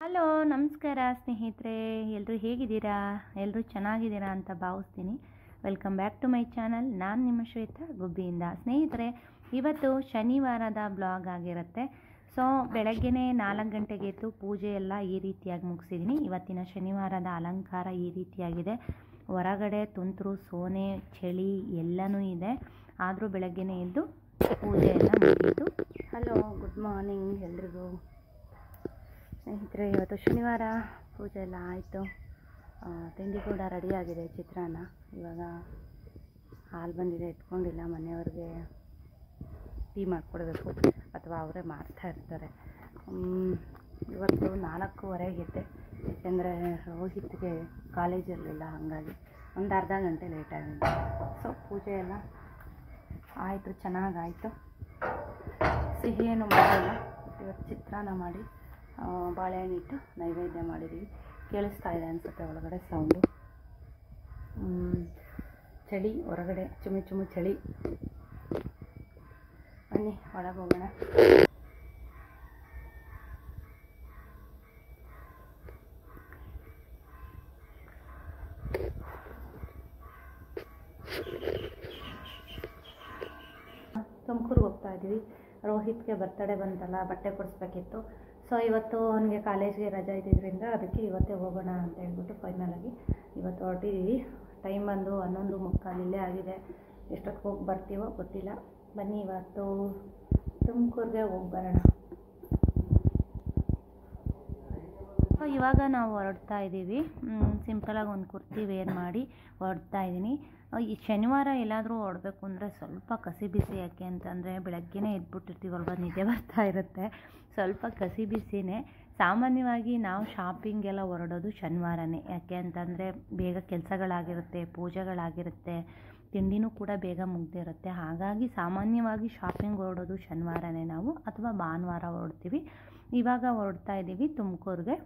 hello ನಮಸ್ಕಾರ ಸ್ನೇಹಿತರೆ ಎಲ್ಲರೂ ಹೇಗಿದ್ದೀರಾ ಎಲ್ಲರೂ ಚೆನ್ನಾಗಿದ್ದೀರಾ ಅಂತ ಭಾವಿಸ್ತೀನಿ welcome back to my channel ನಾನು ನಿಮ್ಮ ಶ್ವೇತಾ ಗುಬ್ಬಿಯಿಂದ ಸ್ನೇಹಿತರೆ ಇವತ್ತು ಶನಿವಾರದ ಬ್ಲಾಗ್ ಆಗಿರುತ್ತೆ ಸೊ ಬೆಳಗ್ಗೆನೇ ನಾಲ್ಕು ಗಂಟೆಗೆ ಎದ್ದು ಪೂಜೆ ಎಲ್ಲ ಈ ರೀತಿಯಾಗಿ ಮುಗಿಸಿದ್ದೀನಿ ಇವತ್ತಿನ ಶನಿವಾರದ ಅಲಂಕಾರ ಈ ರೀತಿಯಾಗಿದೆ ಹೊರಗಡೆ ತುಂತುರು ಸೋನೆ ಚಳಿ ಎಲ್ಲನೂ ಇದೆ ಆದರೂ ಬೆಳಗ್ಗೆನೇ ಎದ್ದು ಪೂಜೆ ಎಲ್ಲ ಮುಗೀತು ಹಲೋ ಗುಡ್ ಮಾರ್ನಿಂಗ್ ಎಲ್ರಿಗೂ ಸ್ನೇಹಿತರೆ ಇವತ್ತು ಶನಿವಾರ ಪೂಜೆ ಎಲ್ಲ ಆಯಿತು ತಿಂಡಿ ಕೂಡ ರೆಡಿಯಾಗಿದೆ ಚಿತ್ರಾನ್ನ ಇವಾಗ ಹಾಲು ಬಂದಿದೆ ಎತ್ಕೊಂಡಿಲ್ಲ ಮನೆಯವ್ರಿಗೆ ಟೀ ಮಾಡಿಕೊಡ್ಬೇಕು ಅಥವಾ ಅವರೇ ಮಾಡ್ತಾ ಇರ್ತಾರೆ ಹ್ಮ್, ಇವತ್ತು ನಾಲ್ಕೂವರೆಗೆ ಎದ್ದೆ ಯಾಕೆಂದರೆ ರೋಹಿತ್ಗೆ ಕಾಲೇಜಲ್ಲಿಲ್ಲ ಹಾಗಾಗಿ ಒಂದು ಅರ್ಧ ಗಂಟೆ ಲೇಟ್ ಆಗಿದೆ ಸೊ ಪೂಜೆ ಎಲ್ಲ ಆಯಿತು ಚೆನ್ನಾಗಾಯಿತು ಸಿಹಿ ಏನು ಮಾಡಿಲ್ಲ ಇವತ್ತು ಚಿತ್ರಾನ್ನ ಮಾಡಿ ಆ, ಬಾಳೆಹಣ್ಣು ಇಟ್ಟು ನೈವೇದ್ಯ ಮಾಡಿದ್ದೀವಿ ಕೇಳಿಸ್ತಾ ಇದೆ ಅನಿಸುತ್ತೆ ಒಳಗಡೆ ಸೌಂಡು ಚಳಿ ಹೊರಗಡೆ ಚುಮು ಚುಮು ಚಳಿ ಬನ್ನಿ ಒಳಗೆ ಹೋಗೋಣ ತುಮಕೂರಿಗೆ ಹೋಗ್ತಾ ಇದ್ದೀವಿ ರೋಹಿತ್ಗೆ ಬರ್ತಡೇ ಬಂತಲ್ಲ ಬಟ್ಟೆ ಕೊಡಿಸ್ಬೇಕಿತ್ತು ಸೊ ಇವತ್ತು ಅವನಿಗೆ ಕಾಲೇಜ್ಗೆ ರಜೆ ಇದ್ದಿದ್ದರಿಂದ ಅದಕ್ಕೆ ಇವತ್ತೇ ಹೋಗೋಣ ಅಂತ ಹೇಳ್ಬಿಟ್ಟು ಫೈನಲಾಗಿ ಇವತ್ತು ಹೊರಟಿದ್ದೀವಿ ಟೈಮ್ ಬಂದು ಹನ್ನೊಂದು ಮುಕ್ಕಾಲು ಇಲ್ಲೇ ಆಗಿದೆ ಎಷ್ಟೊತ್ತಿಗೆ ಹೋಗಿ ಬರ್ತೀವೋ ಗೊತ್ತಿಲ್ಲ ಬನ್ನಿ ಇವತ್ತು ತುಮಕೂರಿಗೆ ಹೋಗಿ ಬರೋಣ ಸೊ ಇವಾಗ ನಾವು ಹೊರಡ್ತಾ ಇದ್ದೀವಿ ಸಿಂಪಲಾಗಿ ಒಂದು ಕುರ್ತಿ ವೇರ್ ಮಾಡಿ ಹೊರಡ್ತಾ ಇದ್ದೀನಿ ಈ ಶನಿವಾರ ಎಲ್ಲಾದರೂ ಹೊರಡ್ಬೇಕು ಅಂದರೆ ಸ್ವಲ್ಪ ಕಸಿ ಬಿಸಿ ಯಾಕೆ ಅಂತಂದರೆ ಬೆಳಗ್ಗೆನೇ ಎದ್ಬಿಟ್ಟಿರ್ತೀವಲ್ವ ನಿದ್ದೆ ಬರ್ತಾ ಇರುತ್ತೆ ಸ್ವಲ್ಪ ಕಸಿ ಬಿಸಿನೇ ಸಾಮಾನ್ಯವಾಗಿ ನಾವು ಶಾಪಿಂಗೆಲ್ಲ ಹೊರಡೋದು ಶನಿವಾರನೇ ಯಾಕೆ ಅಂತಂದರೆ ಬೇಗ ಕೆಲಸಗಳಾಗಿರುತ್ತೆ ಪೂಜೆಗಳಾಗಿರುತ್ತೆ ತಿಂಡಿನೂ ಕೂಡ ಬೇಗ ಮುಗ್ದಿರುತ್ತೆ ಹಾಗಾಗಿ ಸಾಮಾನ್ಯವಾಗಿ ಶಾಪಿಂಗ್ ಹೊರಡೋದು ಶನಿವಾರನೇ ನಾವು ಅಥವಾ ಭಾನುವಾರ ಹೊರಡ್ತೀವಿ ಇವಾಗ ಹೊರಡ್ತಾ ಇದ್ದೀವಿ ತುಮಕೂರಿಗೆ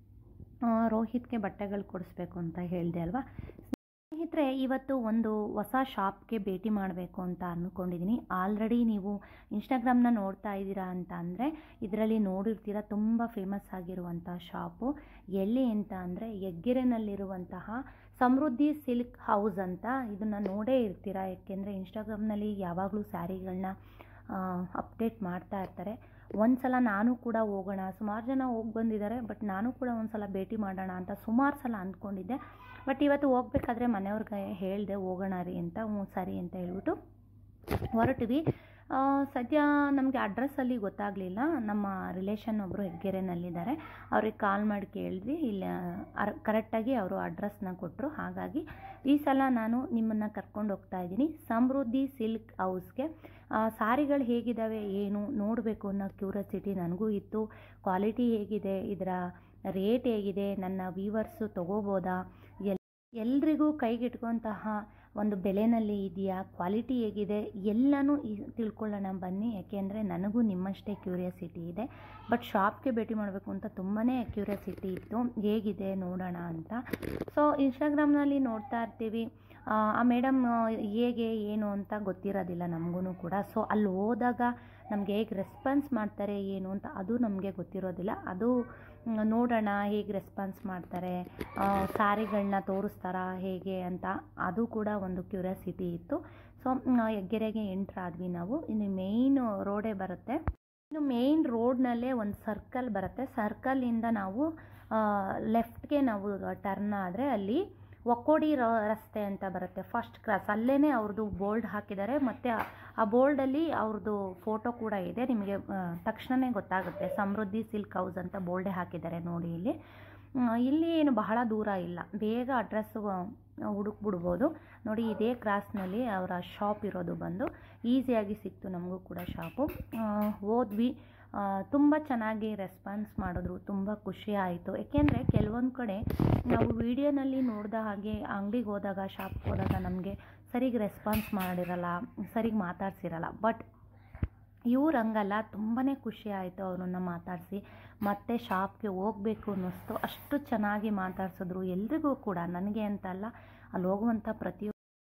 ರೋಹಿತ್ಗೆ ಬಟ್ಟೆಗಳು ಕೊಡಿಸ್ಬೇಕು ಅಂತ ಹೇಳಿದೆ ಅಲ್ವಾ ಸ್ನೇಹಿತರೆ ಇವತ್ತು ಒಂದು ಹೊಸ ಶಾಪ್ಗೆ ಭೇಟಿ ಮಾಡಬೇಕು ಅಂತ ಅಂದ್ಕೊಂಡಿದ್ದೀನಿ ಆಲ್ರೆಡಿ ನೀವು ಇನ್ಸ್ಟಾಗ್ರಾಮ್ನ ನೋಡ್ತಾ ಇದ್ದೀರಾ ಅಂತ ಅಂದರೆ ಇದರಲ್ಲಿ ನೋಡಿರ್ತೀರ ತುಂಬ ಫೇಮಸ್ ಆಗಿರುವಂಥ ಶಾಪು ಎಲ್ಲಿ ಅಂತ ಅಂದರೆ ಹೆಗ್ಗೆರೆನಲ್ಲಿರುವಂತಹ ಸಮೃದ್ಧಿ ಸಿಲ್ಕ್ ಹೌಸ್ ಅಂತ ಇದನ್ನು ನೋಡೇ ಇರ್ತೀರ ಯಾಕೆಂದರೆ ಇನ್ಸ್ಟಾಗ್ರಾಮ್ನಲ್ಲಿ ಯಾವಾಗಲೂ ಸ್ಯಾರಿಗಳನ್ನ ಅಪ್ಡೇಟ್ ಮಾಡ್ತಾ ಇರ್ತಾರೆ ಒಂದು ಸಲ ನಾನು ಕೂಡ ಹೋಗೋಣ ಸುಮಾರು ಜನ ಹೋಗಿ ಬಂದಿದ್ದಾರೆ ಬಟ್ ನಾನು ಕೂಡ ಒಂದು ಸಲ ಭೇಟಿ ಮಾಡೋಣ ಅಂತ ಸುಮಾರು ಸಲ ಅಂದ್ಕೊಂಡಿದ್ದೆ ಬಟ್ ಇವತ್ತು ಹೋಗ್ಬೇಕಾದ್ರೆ ಮನೆಯವ್ರಿಗೆ ಹೇಳಿದೆ ಹೋಗೋಣ ರೀ ಅಂತ ಹ್ಞೂ ಸರಿ ಅಂತ ಹೇಳ್ಬಿಟ್ಟು ಹೊರಟಿವಿ ಆ, ಸದ್ಯ ನಮಗೆ ಅಡ್ರೆಸ್ಸಲ್ಲಿ ಗೊತ್ತಾಗಲಿಲ್ಲ ನಮ್ಮ ರಿಲೇಷನ್ ಒಬ್ಬರು ಹೆಗ್ಗೆರೆನಲ್ಲಿದ್ದಾರೆ ಅವ್ರಿಗೆ ಕಾಲ್ ಮಾಡಿ ಕೇಳಿದ್ವಿ ಇಲ್ಲ ಅರ್ ಕರೆಕ್ಟಾಗಿ ಅವರು ಅಡ್ರೆಸ್ನ ಕೊಟ್ಟರು ಹಾಗಾಗಿ ಈ ಸಲ ನಾನು ನಿಮ್ಮನ್ನು ಕರ್ಕೊಂಡು ಹೋಗ್ತಾ ಇದ್ದೀನಿ ಸಮೃದ್ಧಿ ಸಿಲ್ಕ್ ಹೌಸ್ಗೆ ಸಾರಿಗಳು ಹೇಗಿದ್ದಾವೆ ಏನು ನೋಡಬೇಕು ಅನ್ನೋ ಕ್ಯೂರಿಯಾಸಿಟಿ ನನಗೂ ಇತ್ತು ಕ್ವಾಲಿಟಿ ಹೇಗಿದೆ ಇದರ ರೇಟ್ ಹೇಗಿದೆ ನನ್ನ ವೀವರ್ಸು ತೊಗೋಬೋದಾ ಎಲ್ ಎಲ್ರಿಗೂ ಕೈಗೆಟ್ಕೊಂತಹ ಒಂದು ಬೆಲೆನಲ್ಲಿ ಇದೆಯಾ ಕ್ವಾಲಿಟಿ ಹೇಗಿದೆ ಎಲ್ಲನೂ ಈ ತಿಳ್ಕೊಳ್ಳೋಣ ಬನ್ನಿ ಯಾಕೆಂದರೆ ನನಗೂ ನಿಮ್ಮಷ್ಟೇ ಕ್ಯೂರಿಯಾಸಿಟಿ ಇದೆ ಬಟ್ ಶಾಪ್ಗೆ ಭೇಟಿ ಮಾಡಬೇಕು ಅಂತ ತುಂಬಾ ಕ್ಯೂರಿಯಾಸಿಟಿ ಇತ್ತು ಹೇಗಿದೆ ನೋಡೋಣ ಅಂತ ಸೊ ಇನ್ಸ್ಟಾಗ್ರಾಮ್ನಲ್ಲಿ ನೋಡ್ತಾ ಇರ್ತೀವಿ ಆ, ಆ ಮೇಡಮ್ ಹೇಗೆ ಏನು ಅಂತ ಗೊತ್ತಿರೋದಿಲ್ಲ ನಮಗೂ ಕೂಡ ಸೊ ಅಲ್ಲಿ ಹೋದಾಗ ನಮಗೆ ಹೇಗೆ ರೆಸ್ಪಾನ್ಸ್ ಮಾಡ್ತಾರೆ ಏನು ಅಂತ ಅದು ನಮಗೆ ಗೊತ್ತಿರೋದಿಲ್ಲ ಅದು ಮ್, ನೋಡೋಣ ಹೇಗೆ ರೆಸ್ಪಾನ್ಸ್ ಮಾಡ್ತಾರೆ ಸಾರಿಗಳನ್ನ ತೋರಿಸ್ತಾರಾ ಹೇಗೆ ಅಂತ ಅದು ಕೂಡ ಒಂದು ಕ್ಯೂರಿಯಾಸಿಟಿ ಇತ್ತು ಸೊ ಹೆಗ್ಗೆರೆಗೆ ಎಂಟ್ರ್ ಆದ್ವಿ ನಾವು ಇನ್ನು ಮೇಯ್ನ್ ರೋಡೇ ಬರುತ್ತೆ ಇನ್ನು ಮೇಯ್ನ್ ರೋಡ್ನಲ್ಲೇ ಒಂದು ಸರ್ಕಲ್ ಬರುತ್ತೆ ಸರ್ಕಲಿಂದ ನಾವು ಲೆಫ್ಟ್ಗೆ ನಾವು ಟರ್ನ್ ಆದರೆ ಅಲ್ಲಿ ಒಕ್ಕೋಡಿ ರ- ರಸ್ತೆ ಅಂತ ಬರುತ್ತೆ ಫಸ್ಟ್ ಕ್ರಾಸ್ ಅಲ್ಲೇ ಅವ್ರದ್ದು ಬೋಲ್ಡ್ ಹಾಕಿದ್ದಾರೆ ಮತ್ತು ಆ- ಆ ಬೋಲ್ಡಲ್ಲಿ ಅವ್ರದ್ದು ಫೋಟೋ ಕೂಡ ಇದೆ ನಿಮಗೆ ತಕ್ಷಣವೇ ಗೊತ್ತಾಗುತ್ತೆ ಸಮೃದ್ಧಿ ಸಿಲ್ಕ್ ಹೌಸ್ ಅಂತ ಬೋಲ್ಡೇ ಹಾಕಿದ್ದಾರೆ ನೋಡಿ ಇಲ್ಲಿ ಆ, ಇಲ್ಲಿ ಏನು ಬಹಳ ದೂರ ಇಲ್ಲ ಬೇಗ ಅಡ್ರೆಸ್ ಹುಡುಕ್ಬಿಡ್ಬೋದು ನೋಡಿ ಇದೇ ಕ್ರಾಸ್ನಲ್ಲಿ ಅವರ ಶಾಪ್ ಇರೋದು ಬಂದು ಈಸಿಯಾಗಿ ಸಿಕ್ತು ನಮಗೂ ಕೂಡ ಶಾಪು ಆ, ಹೋದ್ವಿ ತುಂಬ ಚೆನ್ನಾಗಿ ರೆಸ್ಪಾನ್ಸ್ ಮಾಡಿದ್ರು ತುಂಬ ಖುಷಿ ಆಯಿತು ಏಕೆಂದರೆ ಕೆಲವೊಂದು ಕಡೆ ನಾವು ವಿಡಿಯೋನಲ್ಲಿ ನೋಡಿದ ಹಾಗೆ ಅಂಗಡಿಗೆ ಹೋದಾಗ ಶಾಪ್ಗೆ ಹೋದಾಗ ನಮಗೆ ಸರಿಗೆ ರೆಸ್ಪಾನ್ಸ್ ಮಾಡಿರಲ್ಲ ಸರಿಗೆ ಮಾತಾಡ್ಸಿರಲ್ಲ ಬಟ್ ಇವ್ರು ಹಂಗಲ್ಲ ತುಂಬಾ ಖುಷಿ ಆಯಿತು ಅವ್ರನ್ನ ಮಾತಾಡಿಸಿ ಮತ್ತೆ ಶಾಪ್ಗೆ ಹೋಗಬೇಕು ಅನ್ನಿಸ್ತು ಅಷ್ಟು ಚೆನ್ನಾಗಿ ಮಾತಾಡ್ಸಿದ್ರು ಎಲ್ರಿಗೂ ಕೂಡ ನನಗೆ ಅಂತಲ್ಲ ಅಲ್ಲಿ ಹೋಗುವಂಥ ಪ್ರತಿಯೊಬ್ಬ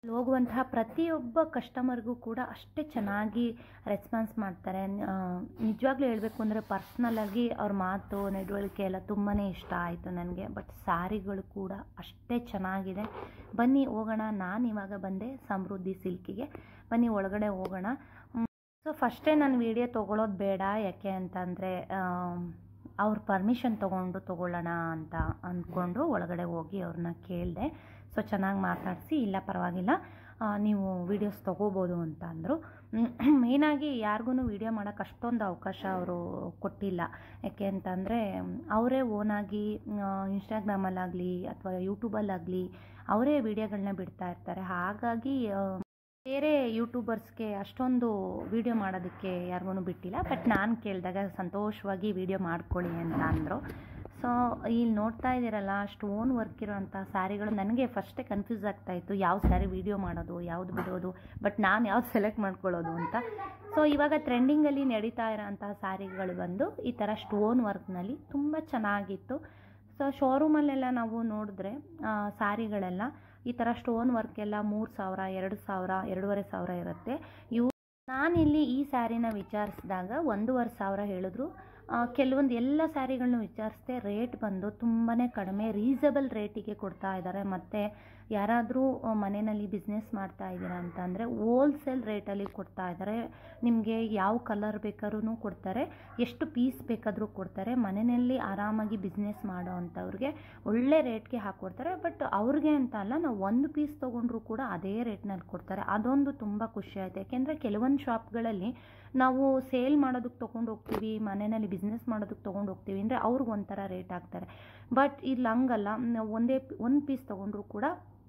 ಹೋಗುವಂತಹ ಪ್ರತಿಯೊಬ್ಬ ಕಸ್ಟಮರ್ಗೂ ಕೂಡ ಅಷ್ಟೇ ಚೆನ್ನಾಗಿ ರೆಸ್ಪಾನ್ಸ್ ಮಾಡ್ತಾರೆ ನಿಜವಾಗ್ಲೂ ಹೇಳಬೇಕು ಅಂದರೆ ಪರ್ಸ್ನಲಾಗಿ ಅವ್ರ ಮಾತು ನಡವಳಿಕೆ ಎಲ್ಲ ತುಂಬಾ ಇಷ್ಟ ಆಯಿತು ನನಗೆ ಬಟ್ ಸ್ಯಾರಿಗಳು ಕೂಡ ಅಷ್ಟೇ ಚೆನ್ನಾಗಿದೆ ಬನ್ನಿ ಹೋಗೋಣ ನಾನು ಇವಾಗ ಬಂದೆ ಸಮೃದ್ಧಿ ಸಿಲ್ಕಿಗೆ ಬನ್ನಿ ಒಳಗಡೆ ಹೋಗೋಣ ಸೊ ಫಸ್ಟೇ ನಾನು ವಿಡಿಯೋ ತೊಗೊಳೋದು ಬೇಡ ಯಾಕೆ ಅಂತಂದರೆ ಅವ್ರ ಪರ್ಮಿಷನ್ ತೊಗೊಂಡು ತೊಗೊಳ್ಳೋಣ ಅಂತ ಅಂದ್ಕೊಂಡು ಒಳಗಡೆ ಹೋಗಿ ಅವ್ರನ್ನ ಕೇಳಿದೆ ಸೊ ಚೆನ್ನಾಗಿ ಮಾತಾಡಿಸಿ ಇಲ್ಲ ಪರವಾಗಿಲ್ಲ ನೀವು ವೀಡಿಯೋಸ್ ತೊಗೋಬೋದು ಅಂತ ಅಂದರು ಮೇಯ್ನಾಗಿ ಯಾರಿಗೂ ವೀಡಿಯೋ ಮಾಡೋಕ್ಕೆ ಅಷ್ಟೊಂದು ಅವಕಾಶ ಅವರು ಕೊಟ್ಟಿಲ್ಲ ಯಾಕೆ ಅಂತಂದರೆ ಅವರೇ ಓನಾಗಿ ಇನ್ಸ್ಟಾಗ್ರಾಮಲ್ಲಾಗಲಿ ಅಥವಾ ಯೂಟ್ಯೂಬಲ್ಲಾಗಲಿ ಅವರೇ ವೀಡಿಯೋಗಳನ್ನ ಬಿಡ್ತಾ ಇರ್ತಾರೆ ಹಾಗಾಗಿ ಬೇರೆ ಯೂಟ್ಯೂಬರ್ಸ್ಗೆ ಅಷ್ಟೊಂದು ವೀಡಿಯೋ ಮಾಡೋದಕ್ಕೆ ಯಾರಿಗೂ ಬಿಟ್ಟಿಲ್ಲ ಬಟ್ ನಾನು ಕೇಳಿದಾಗ ಸಂತೋಷವಾಗಿ ವೀಡಿಯೋ ಮಾಡ್ಕೊಳ್ಳಿ ಅಂತ ಅಂದರು ಸೊ ಇಲ್ಲಿ ನೋಡ್ತಾ ಇದ್ದೀರಲ್ಲ ಸ್ಟೋನ್ ವರ್ಕ್ ಇರೋಂಥ ಸ್ಯಾರಿಗಳು ನನಗೆ ಫಸ್ಟೇ ಕನ್ಫ್ಯೂಸ್ ಆಗ್ತಾಯಿತ್ತು ಯಾವ ಸ್ಯಾರಿ ವೀಡಿಯೋ ಮಾಡೋದು ಯಾವುದು ಬಿಡೋದು ಬಟ್ ನಾನು ಯಾವ್ದು ಸೆಲೆಕ್ಟ್ ಮಾಡ್ಕೊಳ್ಳೋದು ಅಂತ ಸೊ ಇವಾಗ ಟ್ರೆಂಡಿಂಗಲ್ಲಿ ನಡೀತಾ ಇರೋಂಥ ಸ್ಯಾರಿಗಳು ಬಂದು ಈ ಥರ ಸ್ಟೋನ್ ವರ್ಕ್ನಲ್ಲಿ ತುಂಬ ಚೆನ್ನಾಗಿತ್ತು ಸೊ ಶೋರೂಮಲ್ಲೆಲ್ಲ ನಾವು ನೋಡಿದ್ರೆ ಸ್ಯಾರಿಗಳೆಲ್ಲ ಈ ಥರ ಸ್ಟೋನ್ ವರ್ಕ್ ಎಲ್ಲ ಮೂರು ಸಾವಿರ ಎರಡು ಸಾವಿರ ಎರಡೂವರೆ ಸಾವಿರ ಇರುತ್ತೆ ಇವು ನಾನಿಲ್ಲಿ ಈ ಸ್ಯಾರಿನ ವಿಚಾರಿಸಿದಾಗ ಒಂದೂವರೆ ಸಾವಿರ ಹೇಳಿದ್ರು ಕೆಲವೊಂದು ಎಲ್ಲ ಸ್ಯಾರಿಗಳನ್ನ ವಿಚಾರಿಸಿದೆ ರೇಟ್ ಬಂದು ತುಂಬಾ ಕಡಿಮೆ ರೀಸಬಲ್ ರೇಟಿಗೆ ಕೊಡ್ತಾ ಇದ್ದಾರೆ ಮತ್ತು ಯಾರಾದರೂ ಮನೆಯಲ್ಲಿ ಬಿಸ್ನೆಸ್ ಮಾಡ್ತಾ ಇದ್ದೀರಾ ಅಂತಂದರೆ ಹೋಲ್ಸೇಲ್ ರೇಟಲ್ಲಿ ಕೊಡ್ತಾ ಇದ್ದಾರೆ ನಿಮಗೆ ಯಾವ ಕಲರ್ ಬೇಕಾದ್ರೂ ಕೊಡ್ತಾರೆ ಎಷ್ಟು ಪೀಸ್ ಬೇಕಾದರೂ ಕೊಡ್ತಾರೆ ಮನೆಯಲ್ಲಿ ಆರಾಮಾಗಿ ಬಿಸ್ನೆಸ್ ಮಾಡೋ ಅಂಥವ್ರಿಗೆ ಒಳ್ಳೆ ರೇಟ್ಗೆ ಹಾಕ್ಕೊಡ್ತಾರೆ ಬಟ್ ಅವ್ರಿಗೆ ಅಂತ ಅಲ್ಲ ನಾವು ಒಂದು ಪೀಸ್ ತೊಗೊಂಡ್ರೂ ಕೂಡ ಅದೇ ರೇಟ್ನಲ್ಲಿ ಕೊಡ್ತಾರೆ ಅದೊಂದು ತುಂಬ ಖುಷಿ ಆಯಿತು ಯಾಕೆಂದರೆ ಕೆಲವೊಂದು ಶಾಪ್ಗಳಲ್ಲಿ ನಾವು ಸೇಲ್ ಮಾಡೋದಕ್ಕೆ ತೊಗೊಂಡು ಹೋಗ್ತೀವಿ ಮನೆಯಲ್ಲಿ ಬಿಸ್ನೆಸ್ ಮಾಡೋದಕ್ಕೆ ತೊಗೊಂಡು ಹೋಗ್ತೀವಿ ಅಂದರೆ ಅವ್ರಿಗೆ ಒಂಥರ ರೇಟ್ ಹಾಕ್ತಾರೆ ಬಟ್ ಇಲ್ಲಿ ಹಂಗಲ್ಲ ಒಂದೇ ಒಂದು ಪೀಸ್ ತೊಗೊಂಡ್ರು ಕೂಡ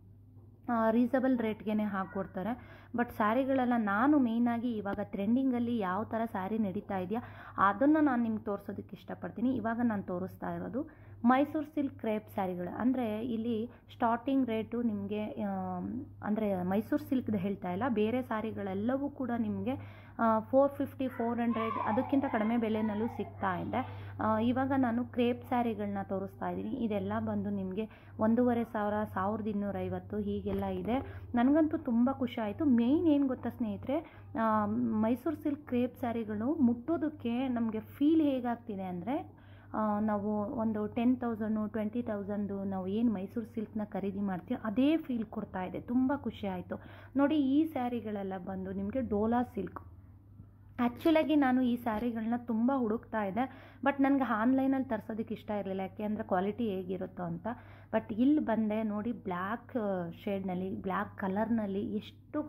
ರೀಸಬಲ್ ರೇಟ್ಗೆ ಹಾಕ್ಕೊಡ್ತಾರೆ ಬಟ್ ಸ್ಯಾರಿಗಳೆಲ್ಲ ನಾನು ಮೇಯ್ನಾಗಿ ಇವಾಗ ಟ್ರೆಂಡಿಂಗಲ್ಲಿ ಯಾವ ಥರ ಸ್ಯಾರಿ ನಡೀತಾ ಇದೆಯಾ ಅದನ್ನು ನಾನು ನಿಮ್ಗೆ ತೋರಿಸೋದಕ್ಕೆ ಇಷ್ಟಪಡ್ತೀನಿ ಇವಾಗ ನಾನು ತೋರಿಸ್ತಾ ಇರೋದು ಮೈಸೂರು ಸಿಲ್ಕ್ ಕ್ರೇಪ್ ಸ್ಯಾರಿಗಳು ಅಂದರೆ ಇಲ್ಲಿ ಸ್ಟಾರ್ಟಿಂಗ್ ರೇಟು ನಿಮಗೆ ಅಂದರೆ ಮೈಸೂರು ಸಿಲ್ಕ್ದು ಹೇಳ್ತಾ ಇಲ್ಲ ಬೇರೆ ಸ್ಯಾರಿಗಳೆಲ್ಲವೂ ಕೂಡ ನಿಮಗೆ ಫೋರ್ ಫಿಫ್ಟಿ ಫೋರ್ ಹಂಡ್ರೆಡ್ ಅದಕ್ಕಿಂತ ಕಡಿಮೆ ಬೆಲೆನಲ್ಲೂ ಸಿಗ್ತಾ ಇದೆ ಇವಾಗ ನಾನು ಕ್ರೇಪ್ ಸ್ಯಾರಿಗಳನ್ನ ತೋರಿಸ್ತಾ ಇದ್ದೀನಿ ಇದೆಲ್ಲ ಬಂದು ನಿಮಗೆ ಒಂದೂವರೆ ಸಾವಿರ ಸಾವಿರದ ಇನ್ನೂರೈವತ್ತು ಹೀಗೆಲ್ಲ ಇದೆ ನನಗಂತೂ ತುಂಬ ಖುಷಿ ಆಯಿತು ಮೇಯ್ನ್ ಏನು ಗೊತ್ತಾ ಸ್ನೇಹಿತರೆ ಮೈಸೂರು ಸಿಲ್ಕ್ ಕ್ರೇಪ್ ಸ್ಯಾರಿಗಳು ಮುಟ್ಟೋದಕ್ಕೆ ನಮಗೆ ಫೀಲ್ ಹೇಗಾಗ್ತಿದೆ ಅಂದರೆ ನಾವು ಒಂದು ಟೆನ್ ತೌಸಂಡು ಟ್ವೆಂಟಿ ತೌಸಂಡು ನಾವು ಏನು ಮೈಸೂರು ಸಿಲ್ಕ್ನ ಖರೀದಿ ಮಾಡ್ತೀವಿ ಅದೇ ಫೀಲ್ ಕೊಡ್ತಾ ಇದೆ ತುಂಬ ಖುಷಿ ಆಯಿತು ನೋಡಿ ಈ ಸ್ಯಾರಿಗಳೆಲ್ಲ ಬಂದು ನಿಮಗೆ ಡೋಲಾ ಸಿಲ್ಕ್ ಆ್ಯಕ್ಚುಲಾಗಿ ನಾನು ಈ ಸ್ಯಾರಿಗಳನ್ನ ತುಂಬ ಹುಡುಕ್ತಾ ಇದ್ದೆ ಬಟ್ ನನಗೆ ಆನ್ಲೈನಲ್ಲಿ ತರ್ಸೋದಕ್ಕೆ ಇಷ್ಟ ಇರಲಿಲ್ಲ ಯಾಕೆ ಅಂದರೆ ಕ್ವಾಲಿಟಿ ಹೇಗಿರುತ್ತೋ ಅಂತ ಬಟ್ ಇಲ್ಲಿ ಬಂದೆ ನೋಡಿ ಬ್ಲ್ಯಾಕ್ ಶೇಡ್ನಲ್ಲಿ ಬ್ಲ್ಯಾಕ್ ಕಲರ್ನಲ್ಲಿ ಎಷ್ಟು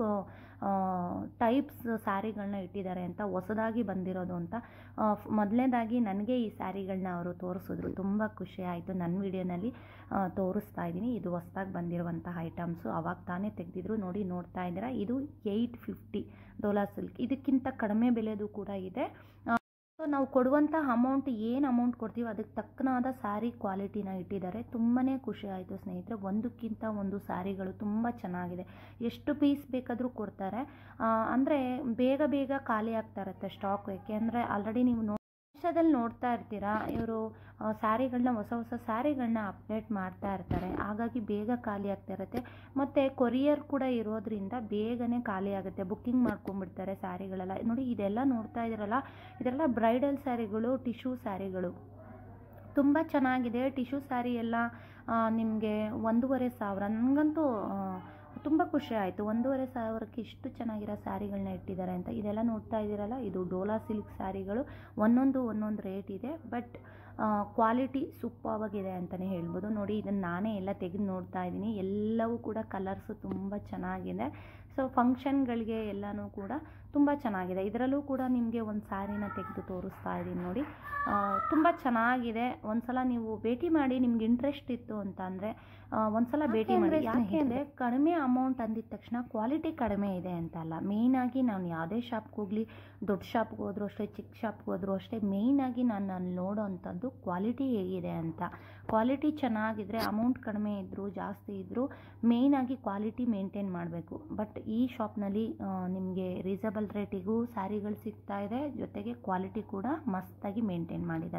ಟೈಪ್ಸ್ ಸ್ಯಾರಿಗಳನ್ನ ಇಟ್ಟಿದ್ದಾರೆ ಅಂತ ಹೊಸದಾಗಿ ಬಂದಿರೋದು ಅಂತ ಮೊದಲನೇದಾಗಿ ನನಗೆ ಈ ಸ್ಯಾರಿಗಳನ್ನ ಅವರು ತೋರಿಸಿದ್ರು ತುಂಬ ಖುಷಿ ಆಯಿತು ನನ್ನ ವಿಡಿಯೋನಲ್ಲಿ ತೋರಿಸ್ತಾ ಇದ್ದೀನಿ ಇದು ಹೊಸ್ದಾಗಿ ಬಂದಿರುವಂತಹ ಐಟಮ್ಸು ಅವಾಗ ತಾನೇ ತೆಗೆದಿದ್ರು ನೋಡಿ ನೋಡ್ತಾ ಇದ್ದೀರಾ ಇದು ಏಯ್ಟ್ ಫಿಫ್ಟಿ ಡೋಲಾ ಸಿಲ್ಕ್ ಇದಕ್ಕಿಂತ ಕಡಿಮೆ ಬೆಲೆದು ಕೂಡ ಇದೆ ಸೊ ನಾವು ಕೊಡುವಂಥ ಅಮೌಂಟ್ ಏನು ಅಮೌಂಟ್ ಕೊಡ್ತೀವೋ ಅದಕ್ಕೆ ತಕ್ಕನಾದ ಸ್ಯಾರಿ ಕ್ವಾಲಿಟಿನ ಇಟ್ಟಿದ್ದಾರೆ ತುಂಬಾ ಖುಷಿ ಆಯಿತು ಸ್ನೇಹಿತರೆ ಒಂದಕ್ಕಿಂತ ಒಂದು ಸ್ಯಾರಿಗಳು ತುಂಬ ಚೆನ್ನಾಗಿದೆ ಎಷ್ಟು ಪೀಸ್ ಬೇಕಾದರೂ ಕೊಡ್ತಾರೆ ಅಂದರೆ ಬೇಗ ಬೇಗ ಖಾಲಿ ಆಗ್ತಾ ಇರುತ್ತೆ ಸ್ಟಾಕ್ ಯಾಕೆಂದರೆ ಆಲ್ರೆಡಿ ನೀವು ನೋ ವರ್ಷದಲ್ಲಿ ನೋಡ್ತಾ ಇರ್ತೀರಾ ಇವರು ಸ್ಯಾರಿಗಳನ್ನ ಹೊಸ ಹೊಸ ಸ್ಯಾರಿಗಳನ್ನ ಅಪ್ಡೇಟ್ ಮಾಡ್ತಾ ಇರ್ತಾರೆ ಹಾಗಾಗಿ ಬೇಗ ಖಾಲಿ ಆಗ್ತಾ ಇರುತ್ತೆ ಮತ್ತು ಕೊರಿಯರ್ ಕೂಡ ಇರೋದ್ರಿಂದ ಬೇಗನೆ ಖಾಲಿ ಆಗುತ್ತೆ ಬುಕ್ಕಿಂಗ್ ಮಾಡ್ಕೊಂಡ್ಬಿಡ್ತಾರೆ ಸ್ಯಾರಿಗಳೆಲ್ಲ ನೋಡಿ ಇದೆಲ್ಲ ನೋಡ್ತಾ ಇದ್ದೀರಲ್ಲ ಇದೆಲ್ಲ ಬ್ರೈಡಲ್ ಸ್ಯಾರಿಗಳು ಟಿಶ್ಯೂ ಸ್ಯಾರಿಗಳು ತುಂಬ ಚೆನ್ನಾಗಿದೆ ಟಿಶ್ಯೂ ಸ್ಯಾರಿ ಎಲ್ಲ ನಿಮಗೆ ಒಂದೂವರೆ ಸಾವಿರ ನನಗಂತೂ ತುಂಬ ಖುಷಿ ಆಯಿತು ಒಂದೂವರೆ ಸಾವಿರಕ್ಕೆ ಇಷ್ಟು ಚೆನ್ನಾಗಿರೋ ಸ್ಯಾರಿಗಳನ್ನ ಇಟ್ಟಿದ್ದಾರೆ ಅಂತ ಇದೆಲ್ಲ ನೋಡ್ತಾ ಇದ್ದೀರಲ್ಲ ಇದು ಡೋಲಾ ಸಿಲ್ಕ್ ಸ್ಯಾರಿಗಳು ಒಂದೊಂದು ಒಂದೊಂದು ರೇಟ್ ಇದೆ ಬಟ್ ಕ್ವಾಲಿಟಿ ಸೂಪರ್ವಾಗಿದೆ ಅಂತಲೇ ಹೇಳ್ಬೋದು ನೋಡಿ ಇದನ್ನು ನಾನೇ ಎಲ್ಲ ತೆಗೆದು ನೋಡ್ತಾ ಇದ್ದೀನಿ ಎಲ್ಲವೂ ಕೂಡ ಕಲರ್ಸು ತುಂಬ ಚೆನ್ನಾಗಿದೆ ಸೊ ಫಂಕ್ಷನ್ಗಳಿಗೆ ಎಲ್ಲನೂ ಕೂಡ ತುಂಬ ಚೆನ್ನಾಗಿದೆ ಇದರಲ್ಲೂ ಕೂಡ ನಿಮಗೆ ಒಂದು ಸ್ಯಾರಿನ ತೆಗೆದು ತೋರಿಸ್ತಾ ಇದ್ದೀನಿ ನೋಡಿ ತುಂಬ ಚೆನ್ನಾಗಿದೆ ಒಂದ್ಸಲ ನೀವು ಭೇಟಿ ಮಾಡಿ ನಿಮ್ಗೆ ಇಂಟ್ರೆಸ್ಟ್ ಇತ್ತು ಅಂತ ಅಂದರೆ ಒಂದ್ಸಲ ಭೇಟಿ ಮಾಡಿ ಯಾಕೆ ಅಂದರೆ ಕಡಿಮೆ ಅಮೌಂಟ್ ಅಂದಿದ ತಕ್ಷಣ ಕ್ವಾಲಿಟಿ ಕಡಿಮೆ ಇದೆ ಅಂತ ಅಲ್ಲ ಮೇಯ್ನಾಗಿ ನಾನು ಯಾವುದೇ ಶಾಪ್ಗೆ ಹೋಗಲಿ ದೊಡ್ಡ ಶಾಪ್ಗೆ ಹೋದ್ರೂ ಅಷ್ಟೇ ಚಿಕ್ಕ ಶಾಪ್ಗೆ ಹೋದ್ರೂ ಅಷ್ಟೇ ಮೇಯ್ನಾಗಿ ನಾನು ಅಲ್ಲಿ ನೋಡೋ ಅಂಥದ್ದು ಕ್ವಾಲಿಟಿ ಹೇಗಿದೆ ಅಂತ ಕ್ವಾಲಿಟಿ ಚೆನ್ನಾಗಿದ್ದರೆ ಅಮೌಂಟ್ ಕಡಿಮೆ ಇದ್ದರೂ ಜಾಸ್ತಿ ಇದ್ದರೂ ಮೇಯ್ನಾಗಿ ಕ್ವಾಲಿಟಿ ಮೇಂಟೈನ್ ಮಾಡಬೇಕು ಬಟ್ ಈ ಶಾಪ್ನಲ್ಲಿ ನಿಮಗೆ ರೀಸಬಲ್ ರೇಟಿಗೂ ಸ್ಯಾರಿಗಳು ಸಿಗ್ತಾ ಇದೆ ಜೊತೆಗೆ ಕ್ವಾಲಿಟಿ ಕೂಡ ಮಸ್ತಾಗಿ ಮೇಂಟೈನ್ ಮಾಡಿದ್ದಾರೆ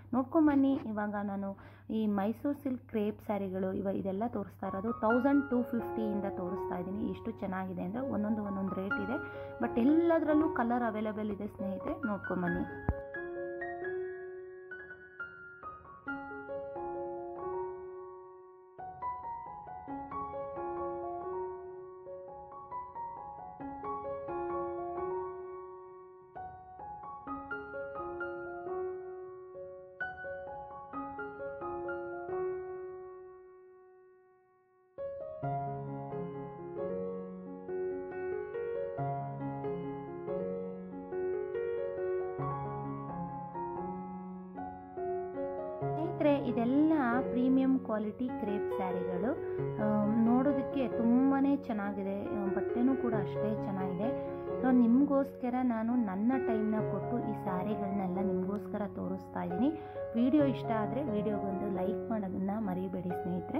ನೋಡ್ಕೊಂಬನ್ನಿ ಇವಾಗ ನಾನು ಈ ಮೈಸೂರು ಸಿಲ್ಕ್ ಕ್ರೇಪ್ ಸ್ಯಾರಿಗಳು ಇವ ಇದೆಲ್ಲ ತೋರಿಸ್ತಾ ಇರೋದು ತೌಸಂಡ್ ಟೂ ಫಿಫ್ಟಿಯಿಂದ ತೋರಿಸ್ತಾ ಇದ್ದೀನಿ ಎಷ್ಟು ಚೆನ್ನಾಗಿದೆ ಅಂದರೆ ಒಂದೊಂದು ಒಂದೊಂದು ರೇಟ್ ಇದೆ ಬಟ್ ಎಲ್ಲದರಲ್ಲೂ ಕಲರ್ ಅವೈಲೇಬಲ್ ಇದೆ ಸ್ನೇಹಿತರೆ ನೋಡ್ಕೊಂಬನ್ನಿ ಸ್ನೇಹಿತರೆ ಇದೆಲ್ಲ ಪ್ರೀಮಿಯಂ ಕ್ವಾಲಿಟಿ ಕ್ರೇಪ್ ಸ್ಯಾರಿಗಳು ನೋಡೋದಕ್ಕೆ ತುಂಬಾ ಚೆನ್ನಾಗಿದೆ ಬಟ್ಟೆನೂ ಕೂಡ ಅಷ್ಟೇ ಚೆನ್ನಾಗಿದೆ ಸೊ ನಿಮಗೋಸ್ಕರ ನಾನು ನನ್ನ ಟೈಮ್ನ ಕೊಟ್ಟು ಈ ಸ್ಯಾರಿಗಳನ್ನೆಲ್ಲ ನಿಮಗೋಸ್ಕರ ತೋರಿಸ್ತಾ ಇದ್ದೀನಿ ವಿಡಿಯೋ ಇಷ್ಟ ಆದರೆ ವಿಡಿಯೋಗೊಂದು ಲೈಕ್ ಮಾಡೋದನ್ನು ಮರಿಬೇಡಿ ಸ್ನೇಹಿತರೆ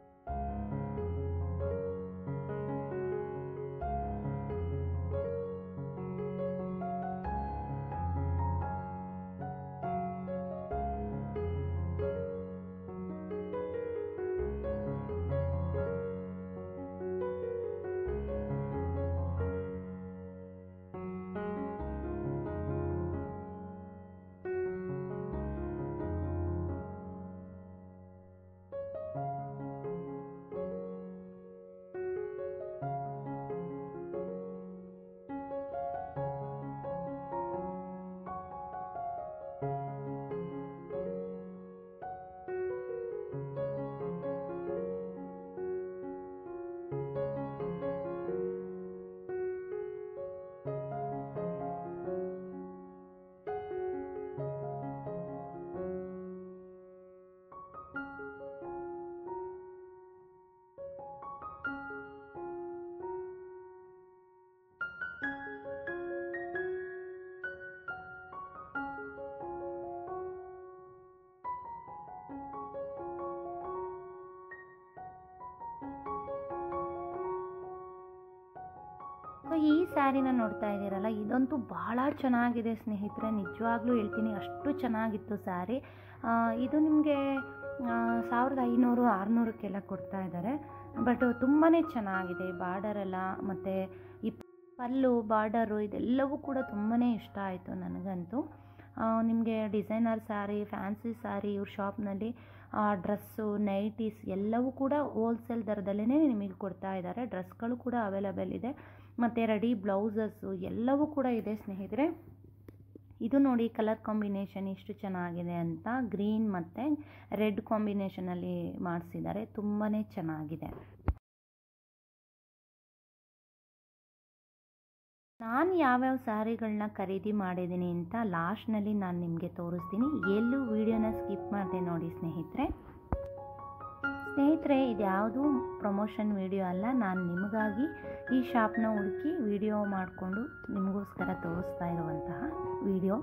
ಸೊ ಈ ಸ್ಯಾರಿನ ನೋಡ್ತಾ ಇದ್ದೀರಲ್ಲ ಇದಂತೂ ಭಾಳ ಚೆನ್ನಾಗಿದೆ ಸ್ನೇಹಿತರೆ ನಿಜವಾಗ್ಲೂ ಹೇಳ್ತೀನಿ ಅಷ್ಟು ಚೆನ್ನಾಗಿತ್ತು ಸ್ಯಾರಿ ಇದು ನಿಮಗೆ ಸಾವಿರದ ಐನೂರು ಆರುನೂರಕ್ಕೆಲ್ಲ ಕೊಡ್ತಾ ಇದ್ದಾರೆ ಬಟ್ ತುಂಬಾ ಚೆನ್ನಾಗಿದೆ ಬಾರ್ಡರೆಲ್ಲ ಮತ್ತು ಈ ಪಲ್ಲು ಬಾರ್ಡರು ಇದೆಲ್ಲವೂ ಕೂಡ ತುಂಬಾ ಇಷ್ಟ ಆಯಿತು ನನಗಂತೂ ನಿಮಗೆ ಡಿಸೈನರ್ ಸ್ಯಾರಿ ಫ್ಯಾನ್ಸಿ ಸ್ಯಾರಿ ಇವ್ರ ಶಾಪ್ನಲ್ಲಿ ಡ್ರೆಸ್ಸು ನೈಟೀಸ್ ಎಲ್ಲವೂ ಕೂಡ ಹೋಲ್ಸೇಲ್ ದರದಲ್ಲೇ ನಿಮಗೆ ಕೊಡ್ತಾ ಇದ್ದಾರೆ ಡ್ರೆಸ್ಗಳು ಕೂಡ ಅವೈಲಬಲ್ ಇದೆ ಮತ್ತು ರೆಡಿ ಬ್ಲೌಸಸ್ಸು ಎಲ್ಲವೂ ಕೂಡ ಇದೆ ಸ್ನೇಹಿತರೆ ಇದು ನೋಡಿ ಕಲರ್ ಕಾಂಬಿನೇಷನ್ ಎಷ್ಟು ಚೆನ್ನಾಗಿದೆ ಅಂತ ಗ್ರೀನ್ ಮತ್ತು ರೆಡ್ ಕಾಂಬಿನೇಷನಲ್ಲಿ ಮಾಡಿಸಿದ್ದಾರೆ ತುಂಬಾ ಚೆನ್ನಾಗಿದೆ ನಾನು ಯಾವ್ಯಾವ ಸ್ಯಾರಿಗಳನ್ನ ಖರೀದಿ ಮಾಡಿದ್ದೀನಿ ಅಂತ ಲಾಸ್ಟ್ನಲ್ಲಿ ನಾನು ನಿಮಗೆ ತೋರಿಸ್ತೀನಿ ಎಲ್ಲೂ ವಿಡಿಯೋನ ಸ್ಕಿಪ್ ಮಾಡಿದೆ ನೋಡಿ ಸ್ನೇಹಿತರೆ ಸ್ನೇಹಿತರೆ ಇದ್ಯಾವುದು ಪ್ರಮೋಷನ್ ವಿಡಿಯೋ ಅಲ್ಲ ನಾನು ನಿಮಗಾಗಿ ಈ ಶಾಪ್ನ ಹುಡುಕಿ ವಿಡಿಯೋ ಮಾಡಿಕೊಂಡು ನಿಮಗೋಸ್ಕರ ತೋರಿಸ್ತಾ ಇರುವಂತಹ ವಿಡಿಯೋ